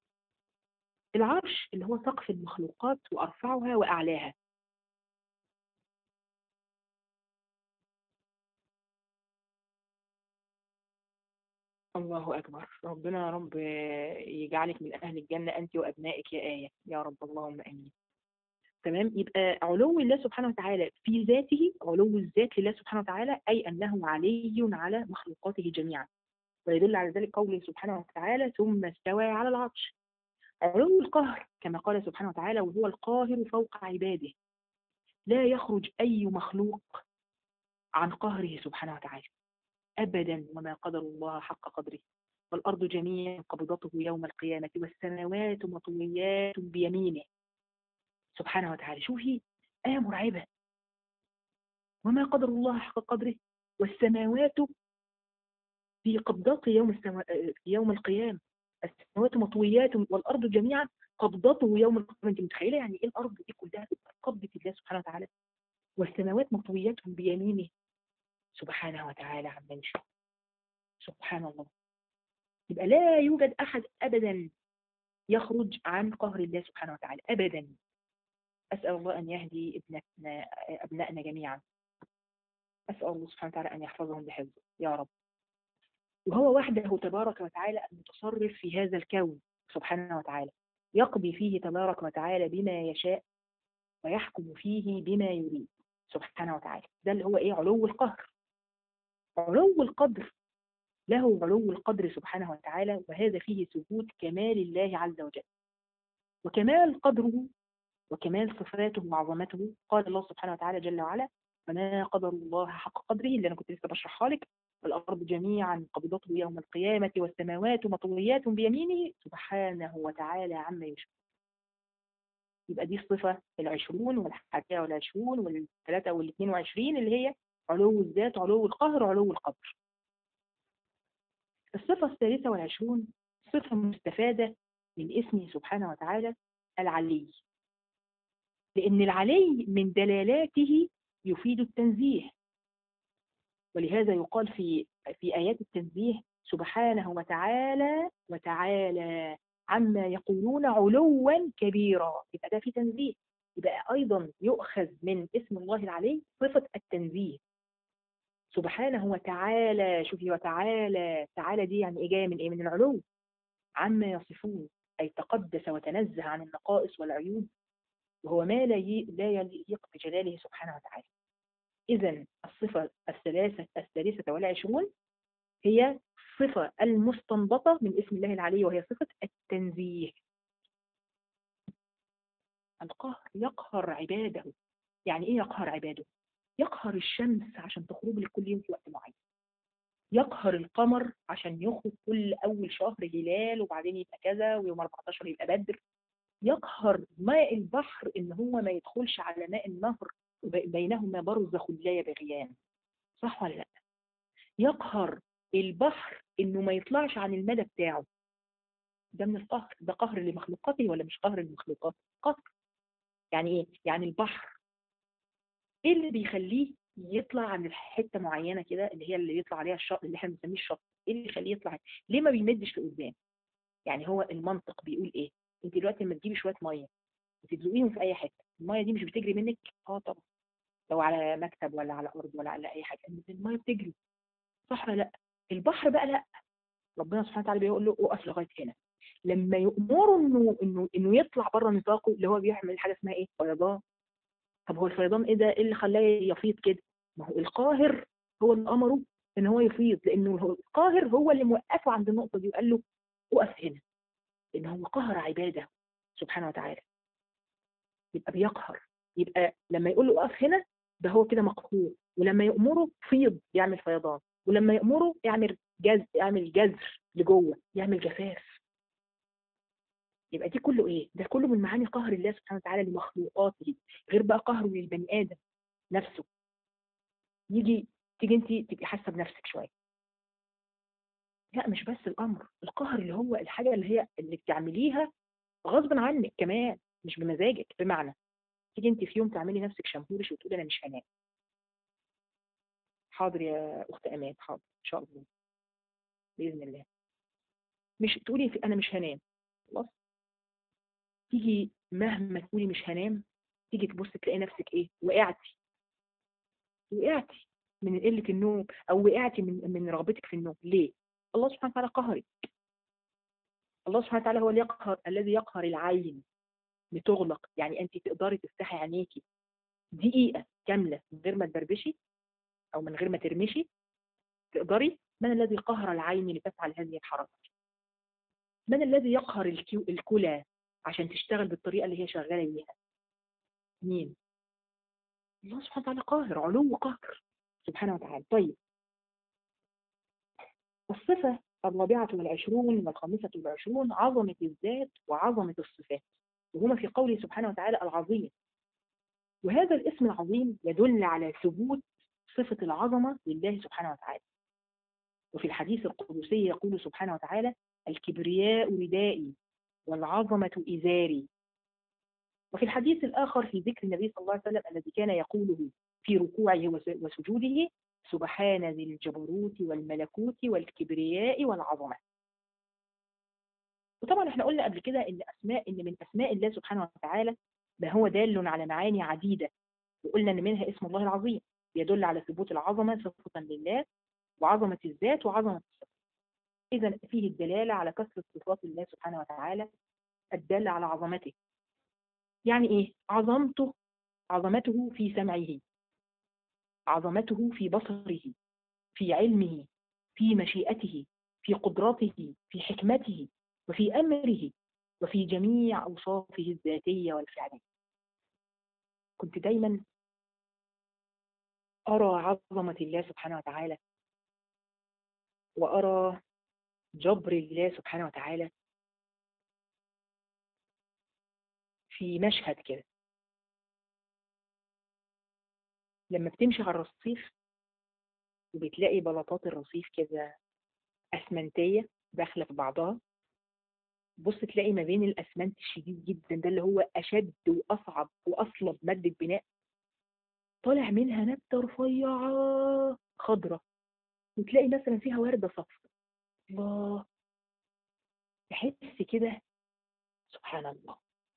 العرش اللي هو سقف المخلوقات وارفعها واعلاها الله أكبر ربنا يا رب يجعلك من أهل الجنة أنت وأبنائك يا آية يا رب اللهم آمين تمام يبقى علو الله سبحانه وتعالى في ذاته علو الذات لله سبحانه وتعالى أي أنه علي على مخلوقاته جميعا ويدل على ذلك قوله سبحانه وتعالى ثم استوى على العرش علو القهر كما قال سبحانه وتعالى وهو القاهر فوق عباده لا يخرج أي مخلوق عن قهره سبحانه وتعالى أبدا وما قدر الله حق قدره والأرض جميعا قبضته يوم القيامة والسماوات مطويات بيمينه سبحانه وتعالى شوفي آية مرعبة وما قدر الله حق قدره والسماوات في قبضته يوم السما... يوم القيامة السماوات مطويات والأرض جميعا قبضته يوم القيامة أنت متخيلة يعني إيه الأرض دي كلها قبضة الله سبحانه وتعالى والسماوات مطويات بيمينه سبحانه وتعالى عما يشاء سبحان الله يبقى لا يوجد أحد أبدا يخرج عن قهر الله سبحانه وتعالى أبدا أسأل الله أن يهدي ابنتنا أبنائنا جميعا أسأل الله سبحانه وتعالى أن يحفظهم بحفظه يا رب وهو وحده تبارك وتعالى المتصرف في هذا الكون سبحانه وتعالى يقضي فيه تبارك وتعالى بما يشاء ويحكم فيه بما يريد سبحانه وتعالى ده اللي هو ايه علو القهر علو القدر له علو القدر سبحانه وتعالى وهذا فيه ثبوت كمال الله عز وجل وكمال قدره وكمال صفاته وعظمته قال الله سبحانه وتعالى جل وعلا فما قدر الله حق قدره اللي انا كنت لسه بشرحها لك والارض جميعا قبضته يوم القيامه والسماوات مطويات بيمينه سبحانه وتعالى عما يشرك يبقى دي الصفة العشرون والحادية والعشرون والثلاثة والاثنين وعشرين اللي هي علو الذات علو القهر علو القدر الصفة الثالثة والعشرون صفة مستفادة من اسمه سبحانه وتعالى العلي لأن العلي من دلالاته يفيد التنزيه ولهذا يقال في في آيات التنزيه سبحانه وتعالى وتعالى عما يقولون علوا كبيرا يبقى ده في تنزيه يبقى أيضا يؤخذ من اسم الله العلي صفة التنزيه سبحانه وتعالى شوفي وتعالى تعالى دي يعني إيه جاية من إيه من العلو عما يصفون أي تقدس وتنزه عن النقائص والعيوب وهو ما لا لا يليق بجلاله سبحانه وتعالى إذا الصفة الثلاثة الثالثة والعشرون هي الصفة المستنبطة من اسم الله العلي وهي صفة التنزيه القهر يقهر عباده يعني ايه يقهر عباده يقهر الشمس عشان تخرج لكل يوم في وقت معين يقهر القمر عشان يخرج كل أول شهر هلال وبعدين يبقى كذا ويوم 14 يبقى بدر يقهر ماء البحر إن هو ما يدخلش على ماء النهر بينهما برزخ لا يبغيان صح ولا لا يقهر البحر إنه ما يطلعش عن المدى بتاعه ده من القهر ده قهر لمخلوقاته ولا مش قهر لمخلوقاته قهر يعني ايه يعني البحر ايه اللي بيخليه يطلع عن حته معينه كده اللي هي اللي يطلع عليها الشط اللي احنا بنسميه الشط ايه اللي يخليه يطلع ليه ما بيمدش لقدام يعني هو المنطق بيقول ايه انت دلوقتي لما تجيبي شويه ميه وتدلقيهم في اي حته الميه دي مش بتجري منك اه طبعا لو على مكتب ولا على ارض ولا على اي حاجه الميه بتجري صح ولا لا البحر بقى لا ربنا سبحانه وتعالى بيقول له اقف لغايه هنا لما يأمره انه انه انه يطلع بره نطاقه اللي هو بيعمل حاجه اسمها ايه فيضان طب هو الفيضان ايه ده ايه اللي خلاه يفيض كده ما هو القاهر هو اللي امره ان هو يفيض لانه هو القاهر هو اللي موقفه عند النقطه دي وقال له اقف هنا لان هو قهر عباده سبحانه وتعالى يبقى بيقهر يبقى لما يقول له اقف هنا ده هو كده مقهور ولما يأمره فيض يعمل فيضان ولما يأمره يعمل جز يعمل جزر لجوه يعمل جفاف يبقى دي كله ايه ده كله من معاني قهر الله سبحانه وتعالى لمخلوقاته غير بقى قهره للبني ادم نفسه يجي تيجي انت تبقي حاسه بنفسك شويه لا مش بس الامر القهر اللي هو الحاجه اللي هي اللي بتعمليها غصب عنك كمان مش بمزاجك بمعنى تيجي انت في يوم تعملي نفسك شمهورش وتقولي انا مش هنام حاضر يا اخت امان حاضر ان شاء الله باذن الله مش تقولي في انا مش هنام خلاص تيجي مهما تقولي مش هنام تيجي تبص تلاقي نفسك ايه وقعتي وقعتي من قله النوم او وقعتي من من رغبتك في النوم ليه الله سبحانه وتعالى قهرك الله سبحانه وتعالى هو اللي يقهر الذي يقهر العين لتغلق يعني انت تقدري تفتحي عينيكي دقيقه كامله من غير ما تبربشي او من غير ما ترمشي تقدري من الذي قهر العين لتفعل هذه الحركه من الذي يقهر الكلى عشان تشتغل بالطريقه اللي هي شغاله بيها مين الله سبحانه وتعالى قاهر علو قهر سبحانه وتعالى طيب الصفة الرابعة والعشرون والخامسة والعشرون عظمة الذات وعظمة الصفات وهما في قوله سبحانه وتعالى العظيم وهذا الاسم العظيم يدل على ثبوت صفة العظمة لله سبحانه وتعالى وفي الحديث القدسي يقول سبحانه وتعالى الكبرياء ردائي والعظمة إزاري وفي الحديث الآخر في ذكر النبي صلى الله عليه وسلم الذي كان يقوله في ركوعه وسجوده سبحان ذي الجبروت والملكوت والكبرياء والعظمة وطبعا احنا قلنا قبل كده ان اسماء ان من اسماء الله سبحانه وتعالى ما هو دال على معاني عديدة وقلنا ان منها اسم الله العظيم يدل على ثبوت العظمة صفة لله وعظمة الذات وعظمة الصفة إذا فيه الدلالة على كثرة صفات الله سبحانه وتعالى الدالة على عظمته يعني إيه؟ عظمته عظمته في سمعه عظمته في بصره في علمه في مشيئته في قدرته في حكمته وفي أمره وفي جميع أوصافه الذاتية والفعلية كنت دايما أرى عظمة الله سبحانه وتعالى وأرى جبر الله سبحانه وتعالى في مشهد كده لما بتمشي على الرصيف وبتلاقي بلاطات الرصيف كده أسمنتية داخلة في بعضها بص تلاقي ما بين الأسمنت الشديد جدا ده اللي هو أشد وأصعب وأصلب مادة بناء طالع منها نبتة رفيعة خضرة وتلاقي مثلا فيها وردة صفراء الله تحس كده سبحان الله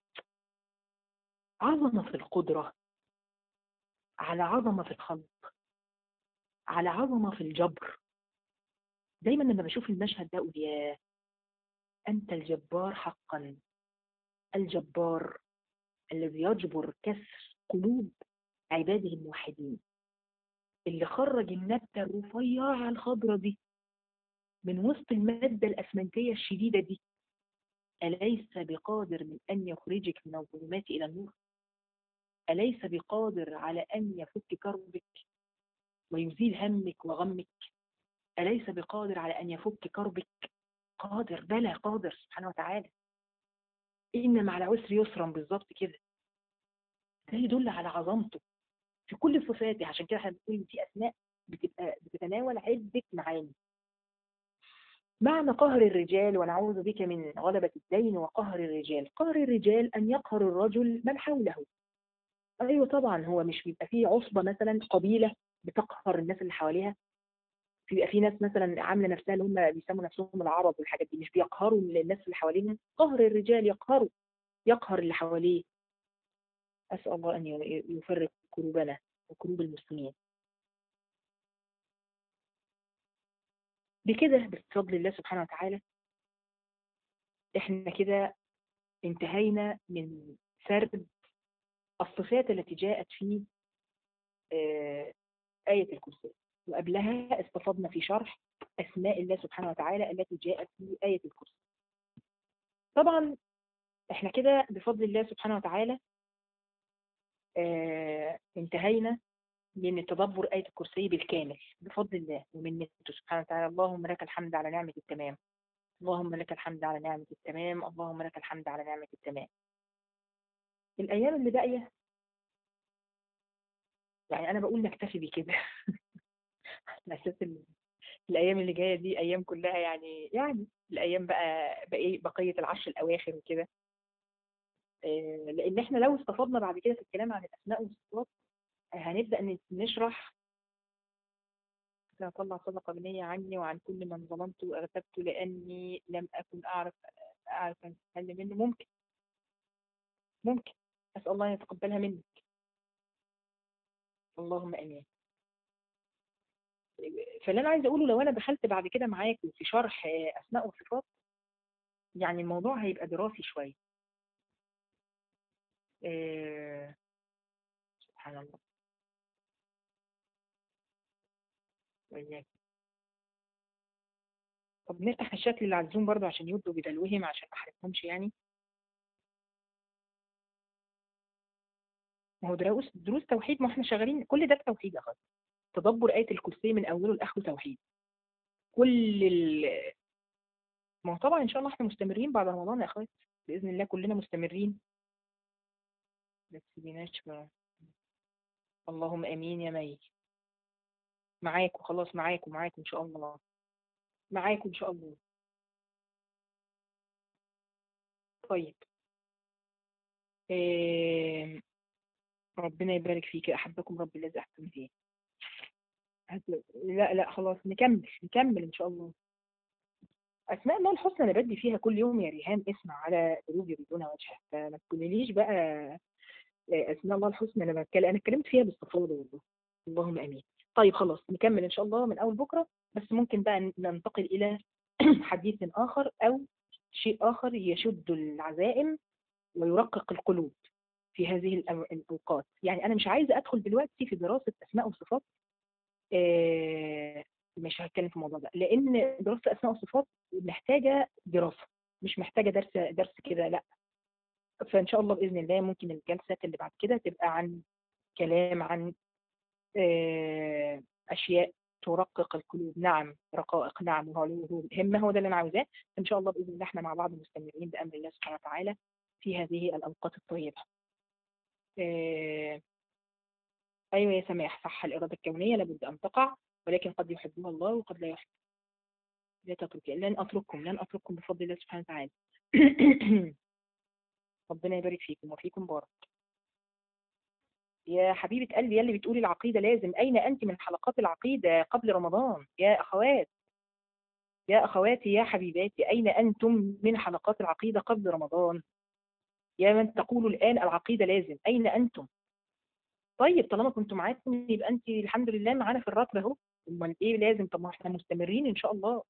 عظمة في القدرة على عظمة في الخلق على عظمة في الجبر دايما لما بشوف المشهد ده أقول ياه أنت الجبار حقا الجبار الذي يجبر كسر قلوب عباده الموحدين اللي خرج النبتة الرفيعة الخضرة دي من وسط المادة الأسمنتية الشديدة دي أليس بقادر من أن يخرجك من الظلمات إلى النور أليس بقادر على أن يفك كربك ويزيل همك وغمك أليس بقادر على أن يفك كربك قادر بلى قادر سبحانه وتعالى إن مع العسر يسرا بالظبط كده ده يدل على عظمته في كل صفاته عشان كده احنا بنقول في أسماء بتبقى بتتناول عدة معاني معنى قهر الرجال ونعوذ بك من غلبة الدين وقهر الرجال قهر الرجال أن يقهر الرجل من حوله أيوة طبعا هو مش بيبقى فيه عصبة مثلا قبيلة بتقهر الناس اللي حواليها بيبقى في ناس مثلا عامله نفسها اللي هم بيسموا نفسهم العرب والحاجات دي مش بيقهروا الناس اللي حواليهم قهر الرجال يقهروا يقهر اللي حواليه اسال الله ان يفرق كروبنا وكروب المسلمين بكده بفضل الله سبحانه وتعالى احنا كده انتهينا من سرد الصفات التي جاءت في آية الكرسي وقبلها استفضنا في شرح أسماء الله سبحانه وتعالى التي جاءت في آية الكرسي طبعا احنا كده بفضل الله سبحانه وتعالى اه انتهينا من تدبر آية الكرسي بالكامل بفضل الله ومنته سبحانه وتعالى اللهم لك الحمد على نعمة التمام اللهم لك الحمد على نعمة التمام اللهم لك الحمد على نعمة التمام الأيام اللي باقية يعني أنا بقول نكتفي بكده على أساس الأيام اللي جاية دي أيام كلها يعني يعني الأيام بقى بقية, بقية العشر الأواخر وكده لأن إحنا لو استفضنا بعد كده في الكلام عن الأسماء والصفات هنبدأ نشرح سأطلع صدقة بنية عني وعن كل من ظلمت وأغتبت لأني لم أكن أعرف أعرف أتكلم منه ممكن ممكن أسأل الله أن يتقبلها منك اللهم امين فاللي انا عايزه اقوله لو انا دخلت بعد كده معاكم في شرح اسماء وصفات يعني الموضوع هيبقى دراسي شويه آه سبحان الله وإياك طب نفتح الشكل اللي على الزوم برضه عشان يبدوا بدلوهم عشان ما احرقهمش يعني ما هو دروس دروس توحيد ما احنا شغالين كل ده توحيد يا اخوات تدبر آية الكرسي من أوله لآخره توحيد كل ال ما هو طبعا إن شاء الله احنا مستمرين بعد رمضان يا أخوات بإذن الله كلنا مستمرين بس بيناش اللهم امين يا مي معاكم خلاص معاكم معاكم ان شاء الله معاكم ان شاء الله طيب إيه ربنا يبارك فيك احبكم رب الذي احسن فيه لا لا خلاص نكمل نكمل ان شاء الله اسماء الله الحسنى انا بدي فيها كل يوم يا ريهام اسمع على قلوب يريدون وجهه فما تقوليليش بقى اسماء الله الحسنى انا بتكلم انا اتكلمت فيها باستفاضه والله اللهم امين طيب خلاص نكمل ان شاء الله من اول بكره بس ممكن بقى ننتقل الى حديث اخر او شيء اخر يشد العزائم ويرقق القلوب في هذه الاوقات يعني انا مش عايزه ادخل دلوقتي في دراسه اسماء وصفات آه مش هتكلم في الموضوع ده لان دراسه اسماء وصفات محتاجه دراسه مش محتاجه درس درس كده لا فان شاء الله باذن الله ممكن الجلسات اللي بعد كده تبقى عن كلام عن اشياء ترقق القلوب نعم رقائق نعم وهو همه هو ده اللي انا عاوزاه ان شاء الله باذن الله احنا مع بعض مستمرين بامر الله سبحانه وتعالى في هذه الاوقات الطيبه ايوه يا سماح صح الاراده الكونيه لابد ان تقع ولكن قد يحبها الله وقد لا يحب لا تترك لن اترككم لن اترككم بفضل الله سبحانه وتعالى ربنا يبارك فيكم وفيكم بارك يا حبيبة قلبي يلي بتقولي العقيدة لازم أين أنت من حلقات العقيدة قبل رمضان يا أخوات يا أخواتي يا حبيباتي أين أنتم من حلقات العقيدة قبل رمضان يا من تقولوا الآن العقيدة لازم أين أنتم طيب طالما كنتم معاكم يبقى أنت الحمد لله معانا في الراتب أهو أمال إيه لازم طب ما إحنا مستمرين إن شاء الله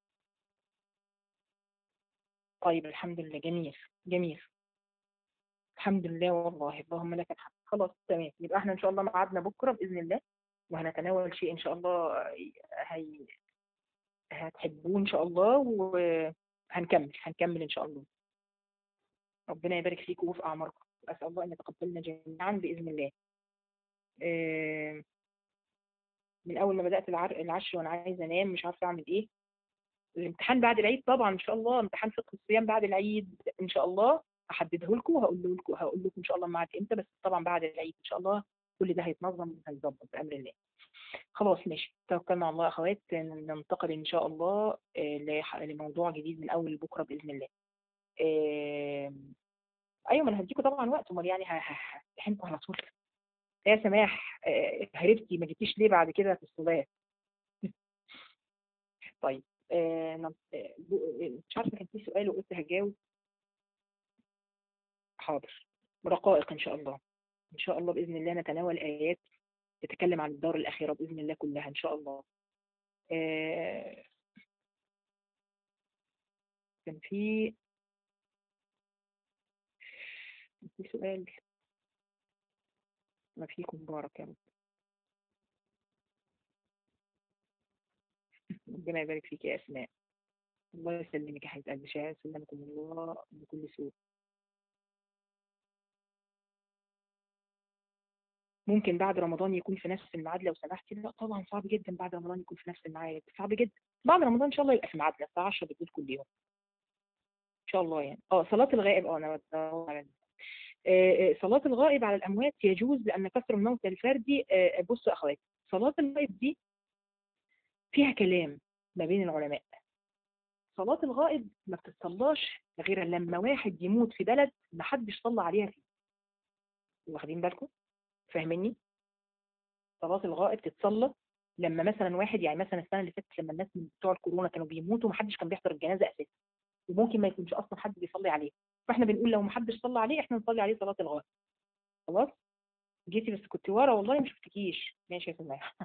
طيب الحمد لله جميل جميل الحمد لله والله اللهم لك الحمد خلاص تمام يبقى احنا ان شاء الله ميعادنا بكره باذن الله وهنتناول شيء ان شاء الله هي هتحبوه ان شاء الله وهنكمل هنكمل ان شاء الله ربنا يبارك فيكم وفي اعماركم اسال الله ان يتقبلنا جميعا باذن الله من اول ما بدات العر... العشر وانا عايزه انام مش عارفه اعمل ايه الامتحان بعد العيد طبعا ان شاء الله امتحان فقه الصيام بعد العيد ان شاء الله احدده لكم وهقول لكم هقول لكم ان شاء الله ميعاد امتى بس طبعا بعد العيد ان شاء الله كل ده هيتنظم وهيظبط بامر الله خلاص ماشي توكلنا على الله يا اخوات ننتقل ان شاء الله آه، لح- لموضوع جديد من اول بكره باذن الله آه، ايوه ما انا هديكم طبعا وقت امال يعني ه- ه- همتحنكم على طول يا سماح آه، هربتي ما جيتيش ليه بعد كده في الصلاه طيب آه، نم- آه، بو- آه، مش عارفه كان في سؤال وقلت هجاوب حاضر رقائق ان شاء الله ان شاء الله باذن الله نتناول ايات تتكلم عن الدار الاخره باذن الله كلها ان شاء الله آه، كان في كان في سؤال ما فيكم مبارك يا رب ربنا يبارك فيك يا اسماء الله يسلمك يا حبيبه قلبي شاهد سلمكم الله بكل سوء ممكن بعد رمضان يكون في نفس الميعاد لو سمحتي لا طبعا صعب جدا بعد رمضان يكون في نفس الميعاد صعب جدا بعد رمضان ان شاء الله يبقى في ميعادنا الساعه 10 بالليل كل يوم ان شاء الله يعني اه صلاه الغائب اه انا بدور على آه، آه، صلاة الغائب على الأموات يجوز لأن كسر الموت الفردي آه، بصوا يا أخواتي صلاة الغائب دي فيها كلام ما بين العلماء صلاة الغائب ما بتتصلاش غير لما واحد يموت في بلد ما حدش صلى عليها فيه واخدين بالكم فاهميني صلاة الغائب تتصلى لما مثلا واحد يعني مثلا السنة اللي فاتت لما الناس من بتوع الكورونا كانوا بيموتوا ما حدش كان بيحضر الجنازة أساسا وممكن ما يكونش أصلا حد بيصلي عليه فاحنا بنقول لو ما حدش صلى عليه احنا نصلي عليه صلاة الغائب خلاص جيتي بس كنت ورا والله ما شفتكيش ماشي يا سماح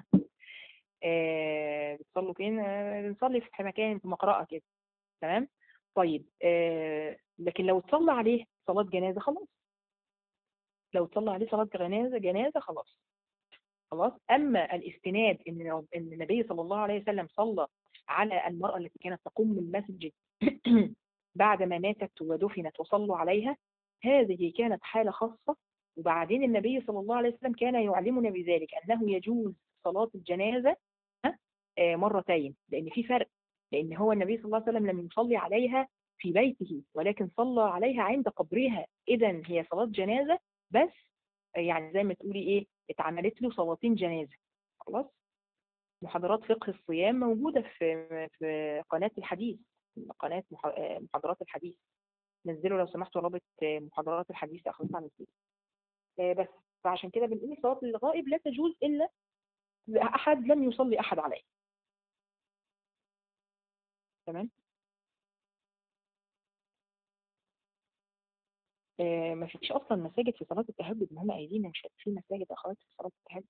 آه بتصلوا فين آه بنصلي في مكان في مقرأة كده تمام طيب آه لكن لو تصلى عليه صلاة جنازة خلاص لو تصلى عليه صلاة جنازة جنازة خلاص خلاص أما الاستناد إن إن النبي صلى الله عليه وسلم صلى على المرأة التي كانت تقوم من المسجد بعد ما ماتت ودفنت وصلوا عليها هذه كانت حالة خاصة وبعدين النبي صلى الله عليه وسلم كان يعلمنا بذلك أنه يجوز صلاة الجنازة ها، آه، مرتين لأن في فرق لأن هو النبي صلى الله عليه وسلم لم يصلي عليها في بيته ولكن صلى عليها عند قبرها إذا هي صلاة جنازة بس آه، يعني زي ما تقولي إيه اتعملت له صلاتين جنازة خلاص محاضرات فقه الصيام موجودة في في قناة الحديث قناة مح- آه، محاضرات الحديث نزلوا لو سمحتوا رابط آه، محاضرات الحديث أخذتها على الفيس آه، بس فعشان كده بنقول صلاة الغائب لا تجوز إلا لأحد لم يصلي أحد عليه تمام آه، ما فيش أصلا مساجد في صلاة التهجد ما هم قايلين مش هيبقى في مساجد أخوات في صلاة التهجد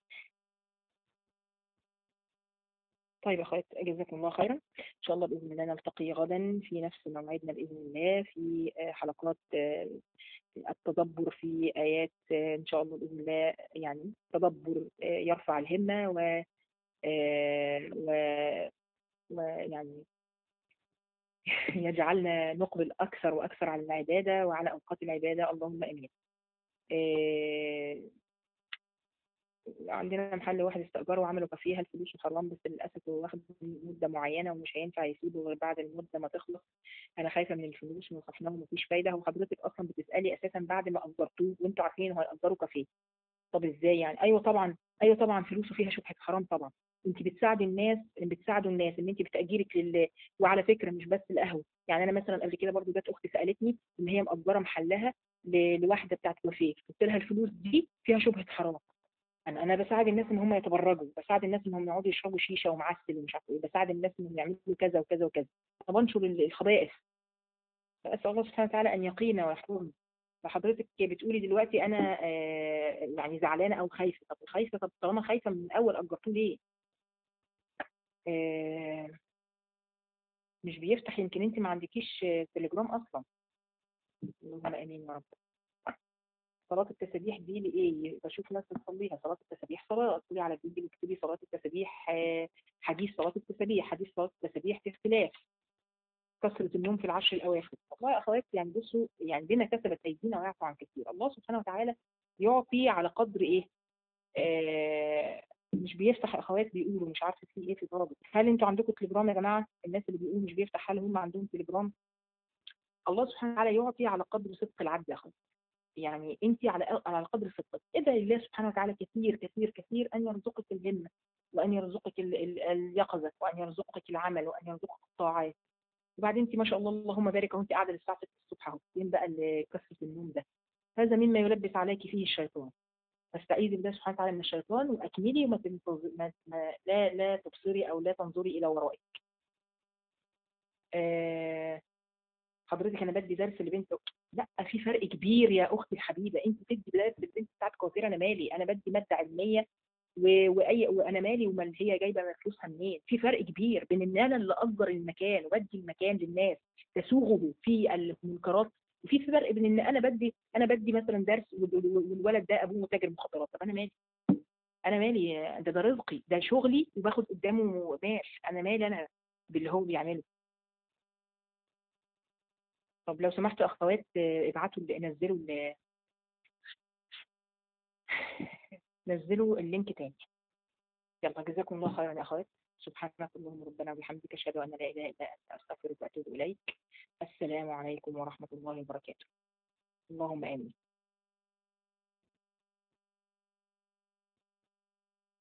طيب يا أخوات جزاكم الله خيرا إن شاء الله بإذن الله نلتقي غدا في نفس موعدنا بإذن الله في آه، حلقات آه، التدبر في آيات آه، إن شاء الله بإذن الله يعني تدبر آه، يرفع الهمة و آه، و- ويعني يجعلنا نقبل أكثر وأكثر على العبادة وعلى أوقات العبادة اللهم آمين آه، عندنا محل واحد استأجره وعملوا كافيه الفلوس حرام بس للأسف هو واخد مدة معينة ومش هينفع يسيبه غير بعد المدة ما تخلص أنا خايفة من الفلوس ونصحناه ومفيش فايدة وحضرتك أصلا بتسألي أساسا بعد ما أجرتوه وأنتوا عارفين هو هيأجروا كافيه طب إزاي يعني أيوه طبعا أيوه طبعا فلوسه فيها شبهة حرام طبعا انت بتساعدي الناس بتساعدوا الناس ان انت بتأجيرك لل وعلى فكرة مش بس القهوة يعني انا مثلا قبل كده برضو جت اختي سألتني ان هي مأجرة محلها ل- لواحدة بتاعت كافيه قلت لها الفلوس دي فيها شبهة حرام انا انا بساعد الناس ان هم يتبرجوا بساعد الناس ان هم يقعدوا يشربوا شيشه ومعسل ومش عارف ايه بساعد الناس انهم يعملوا كذا وكذا وكذا انا بنشر ال- الخبائث فاسال الله سبحانه وتعالى ان يقينا ويحفظنا فحضرتك بتقولي دلوقتي انا آه، يعني زعلانه او خايفه طب خايفه طب طالما خايفه من الاول اجرتوه ليه؟ آه، مش بيفتح يمكن انت ما عندكيش آه، تليجرام اصلا اللهم امين يا رب صلاة التسابيح دي لإيه؟ بشوف ناس بتصليها صلاة التسابيح صلاة تقولي على جوجل اكتبي صلاة التسابيح آه، حديث صلاة التسابيح حديث صلاة التسابيح في اختلاف كثرة النوم في العشر الأواخر والله يا أخوات يعني بصوا يعني بما كسبت أيدينا ويعفو عن كثير الله سبحانه وتعالى يعطي على قدر إيه؟ آه مش بيفتح اخوات بيقولوا مش عارفه في ايه في ضابط هل انتوا عندكم تليجرام يا جماعه الناس اللي بيقولوا مش بيفتح هل هم عندهم تليجرام الله سبحانه وتعالى يعطي على قدر صدق العبد يا اخوات يعني انت على على قدر صدقك ادعي الله سبحانه وتعالى كثير كثير كثير ان يرزقك الهمه وان يرزقك ال- ال- اليقظه وان يرزقك العمل وان يرزقك الطاعات وبعدين انت ما شاء الله اللهم بارك وانت قاعده للساعه 6 الصبح اهو فين بقى ال- كثره النوم ده هذا مما يلبس عليك فيه الشيطان فاستعيذي بالله سبحانه وتعالى من الشيطان واكملي وما تنتظ... ما... ما... لا لا تبصري او لا تنظري الى ورائك آه... حضرتك انا بدي درس لبنت لا في فرق كبير يا اختي الحبيبه انت بتدي درس للبنت بتاعتك قصيره انا مالي انا بدي ماده علميه و... واي وانا مالي وما هي جايبه فلوسها منين في فرق كبير بين ان انا اللي اجر المكان وادي المكان للناس تسوغه في المنكرات وفي فرق بين ان انا بدي انا بدي مثلا درس وال- والولد ده ابوه تاجر مخدرات طب انا مالي انا مالي ده ده رزقي ده شغلي وباخد قدامه مال انا مالي انا باللي هو بيعمله طب لو سمحتوا اخوات آه، ابعتوا ال- نزلوا ال- نزلوا اللينك تاني يلا جزاكم الله خيرا يا اخوات سبحانك اللهم ربنا وبحمدك اشهد ان لا اله الا انت استغفرك واتوب اليك السلام عليكم ورحمه الله وبركاته اللهم امين